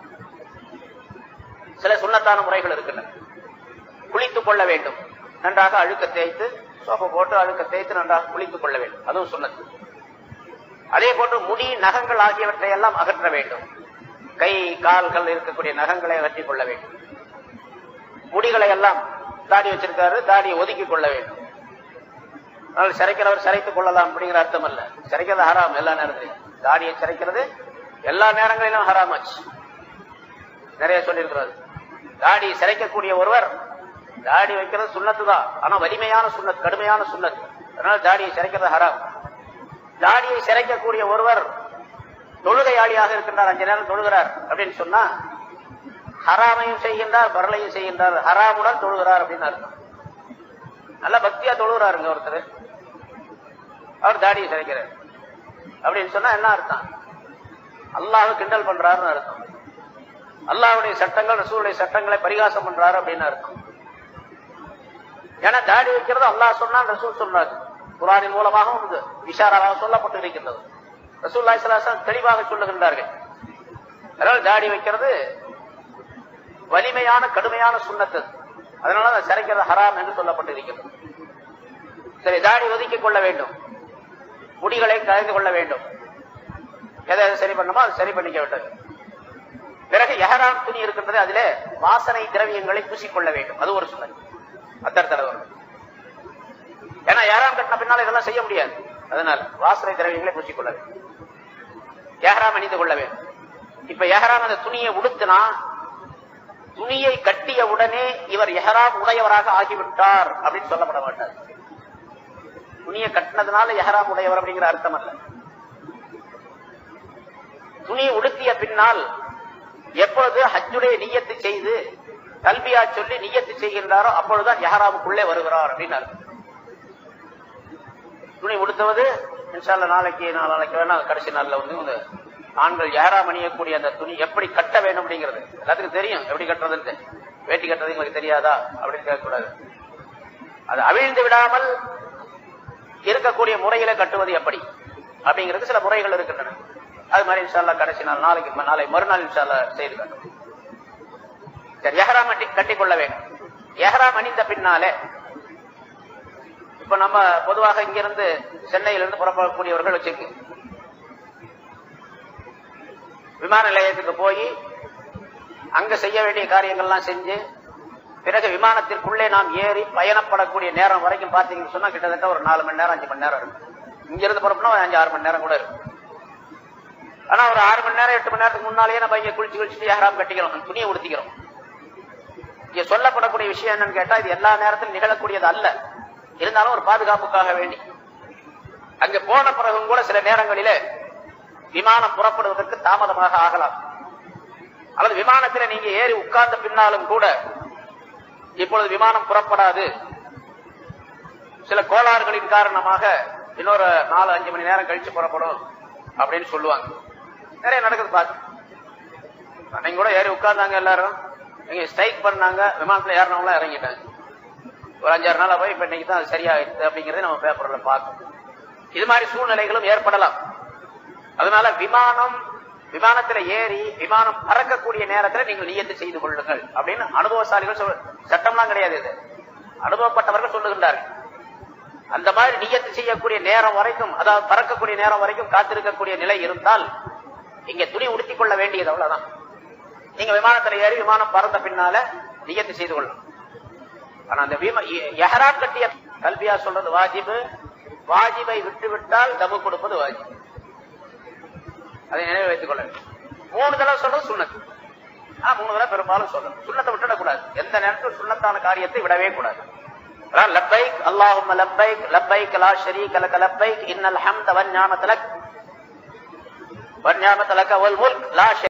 சில சுண்ணத்தான முறைகள் இருக்கின்றன குளித்துக் கொள்ள வேண்டும் நன்றாக அழுக்க தேய்த்து சோப்பு போட்டு அழுக்க தேய்த்து நன்றாக குளித்துக் கொள்ள வேண்டும் அதுவும் சுண்ணத்து அதே போன்று முடி நகங்கள் ஆகியவற்றை எல்லாம் அகற்ற வேண்டும் கை கால்கள் இருக்கக்கூடிய நகங்களை அகற்றிக் கொள்ள வேண்டும் முடிகளை எல்லாம் தாடி வச்சிருக்காரு தாடியை ஒதுக்கிக் கொள்ள வேண்டும் அதனால சிறைக்கிறவர் சிறைத்துக் கொள்ளலாம் அப்படிங்கிற அர்த்தம் அல்ல சிறைக்கிறது ஹராம் எல்லா நேரத்திலையும் தாடியை சிறைக்கிறது எல்லா நேரங்களிலும் ஹராமாச்சு நிறைய சொல்லியிருக்கிறது தாடி சிறைக்கக்கூடிய ஒருவர் தாடி வைக்கிறது சுண்ணத்து தான் ஆனா வலிமையான சுண்ணத் கடுமையான சுண்ணத் அதனால தாடியை சிறைக்கிறது ஹராம் தாடியை சிறைக்கக்கூடிய ஒருவர் தொழுகையாளியாக இருக்கின்றார் அஞ்சு நேரம் தொழுகிறார் அப்படின்னு சொன்னா ஹராமையும் செய்கின்றார் பரலையும் செய்கின்றார் ஹராமுடன் தொழுகிறார் அப்படின்னு அர்த்தம் நல்ல பக்தியா தொழுகிறாருங்க ஒருத்தர் அவர் தாடியை சிறைக்கிறார் அப்படின்னு சொன்னா என்ன அர்த்தம் அல்லாஹ் கிண்டல் பண்றாருன்னு அர்த்தம் அல்லாஹ்வுடைய சட்டங்கள் ரசூலுடைய சட்டங்களை பரிகாசம் பண்றாரு அப்படின்னு அர்த்தம் ஏன்னா தாடி வைக்கிறது அல்லாஹ் சொன்னான் ரசூல் சொன்னார் குரானின் மூலமாகவும் இது இஷாராவாக சொல்லப்பட்டு இருக்கின்றது ரசூல் சலாசம் தெளிவாக சொல்லுகின்றார்கள் அதனால தாடி வைக்கிறது வலிமையான கடுமையான சுண்ணத்து அதனால அதை சிறைக்கிறது ஹராம் என்று சொல்லப்பட்டு இருக்கிறது சரி தாடி ஒதுக்கிக் கொள்ள வேண்டும் முடிகளை கலைந்து கொள்ள வேண்டும் எதை எதை சரி பண்ணுமோ அதை சரி பண்ணிக்க வேண்டும் பிறகு எஹராம் துணி இருக்கின்றது அதிலே வாசனை திரவியங்களை பூசிக்கொள்ள வேண்டும் அது ஒரு சுண்ணத் அத்தர் தலைவர் ஏன்னா ஏறாம் கட்டின பின்னால இதெல்லாம் செய்ய முடியாது அதனால வாசனை திரவியங்களை பூசிக்கொள்ள வேண்டும் ஏஹராம் அணிந்து கொள்ள வேண்டும் இப்ப எஹராம் அந்த துணியை உடுத்தினா துணியை கட்டிய உடனே இவர் எஹராம் உடையவராக ஆகிவிட்டார் அப்படின்னு சொல்லப்பட மாட்டார் துணியை கட்டினதுனால எஹராம் உடையவர் அப்படிங்கிற அர்த்தம் அல்ல துணி உடுத்திய பின்னால் எப்பொழுது ஹஜ்ஜுடைய நியத்து செய்து கல்வியா சொல்லி நியத்து செய்கின்றாரோ அப்பொழுதுதான் எஹராமுக்குள்ளே வருகிறார் அப்படின்னு அர்த்தம். துணி உடுத்துவது இன்ஷால்ல நாளைக்கு நாளைக்கு வேணா கடைசி நாள்ல வந்து இந்த ஆண்கள் யாராம் அணியக்கூடிய அந்த துணி எப்படி கட்ட வேண்டும் அப்படிங்கிறது எல்லாத்துக்கும் தெரியும் எப்படி கட்டுறதுன்னு வேட்டி கட்டுறது எங்களுக்கு தெரியாதா அப்படின்னு கேட்கக்கூடாது அது அவிழ்ந்து விடாமல் இருக்கக்கூடிய முறையில கட்டுவது எப்படி அப்படிங்கிறது சில முறைகள் இருக்கின்றன அது மாதிரி இன்ஷால்லா கடைசி நாள் நாளைக்கு நாளை மறுநாள் இன்ஷால்லா செய்து காட்டும் சரி எஹராம் கட்டி கட்டிக்கொள்ள வேண்டும் எஹராம் அணிந்த பின்னாலே இப்ப நம்ம பொதுவாக இங்கிருந்து சென்னையிலிருந்து புறப்படக்கூடியவர்கள் வச்சுக்கு விமான நிலையத்துக்கு போய் அங்க செய்ய வேண்டிய காரியங்கள்லாம் செஞ்சு பிறகு விமானத்திற்குள்ளே நாம் ஏறி பயணப்படக்கூடிய நேரம் வரைக்கும் பார்த்தீங்கன்னு சொன்னா கிட்டத்தட்ட ஒரு நாலு மணி நேரம் அஞ்சு மணி நேரம் இருக்கும் இங்க இருந்து புறப்படணும் ஒரு அஞ்சு ஆறு மணி நேரம் கூட இருக்கும் ஆனா ஒரு ஆறு மணி நேரம் எட்டு மணி நேரத்துக்கு முன்னாலேயே நம்ம இங்க குளிச்சு குளிச்சுட்டு யாராம் கட்டிக்கிறோம் துணியை உடுத்திக்கிறோம் இங்க சொல்லப்படக்கூடிய விஷயம் என்னன்னு கேட்டா இது எல்லா நேரத்திலும் நிகழக்கூடியது அல்ல இருந்தாலும் ஒரு பாதுகாப்புக்காக வேண்டி அங்க போன பிறகும் கூட சில நேரங்களிலே விமானம் புறப்படுவதற்கு தாமதமாக ஆகலாம் அல்லது விமானத்துல நீங்க ஏறி உட்கார்ந்த பின்னாலும் கூட இப்பொழுது விமானம் புறப்படாது சில கோளாறுகளின் காரணமாக இன்னொரு நாலு அஞ்சு மணி நேரம் கழிச்சு புறப்படும் அப்படின்னு சொல்லுவாங்க நிறைய நடக்குது பாத்து அன்னைக்கு கூட ஏறி உட்கார்ந்தாங்க எல்லாரும் இங்க ஸ்ட்ரைக் பண்ணாங்க விமானத்துல ஏறினவங்களாம் இறங்கிட்டாங்க ஒரு அஞ்சாறு நாளா போய் இப்ப இன்னைக்கு தான் சரியாயிடுது அப்படிங்கறத நம்ம பேப்பர்ல பார்க்கணும் இது மாதிரி சூழ்நிலைகளும் ஏற்படலாம் அதனால விமானம் விமானத்துல ஏறி விமானம் பறக்கக்கூடிய நேரத்துல நீங்கள் நியத்து செய்து கொள்ளுங்கள் அப்படின்னு அனுபவசாலிகள் சொல் சட்டம்லாம் கிடையாது இது அனுபவப்பட்டவர்கள் சொல்லுகின்றார்கள் அந்த மாதிரி நியத்து செய்யக்கூடிய நேரம் வரைக்கும் அதாவது பறக்கக்கூடிய நேரம் வரைக்கும் காத்திருக்கக்கூடிய நிலை இருந்தால் இங்க துணி உடுத்திக் கொள்ள வேண்டியது அவ்வளவுதான் நீங்க விமானத்துல ஏறி விமானம் பறந்த பின்னால நியத்து செய்து கொள்ளணும் ஆனா அந்த விமா எஹரான் கட்டிய கல்வியா சொல்றது வாஜிபு வாஜிபை விட்டு விட்டால் தபு கொடுப்பது வாஜிப் அதை நினைவு வைத்துக் கொள்ள வேண்டும் மூணு தடவை சொல்றது சுண்ணத்து ஆனா மூணு தடவை பெரும்பாலும் சொல்லணும் சுண்ணத்தை விட்டுடக்கூடாது எந்த நேரத்தில் சுண்ணத்தான காரியத்தை விடவே கூடாது லப்பைக் அல்லாஹும்ம லப்பைக் லப்பைக் லா ஷரீக லக லப்பைக் இன்னல் ஹம்த வன் நிஅமத லக் வன் நிஅமத லக வல் முல்க் லா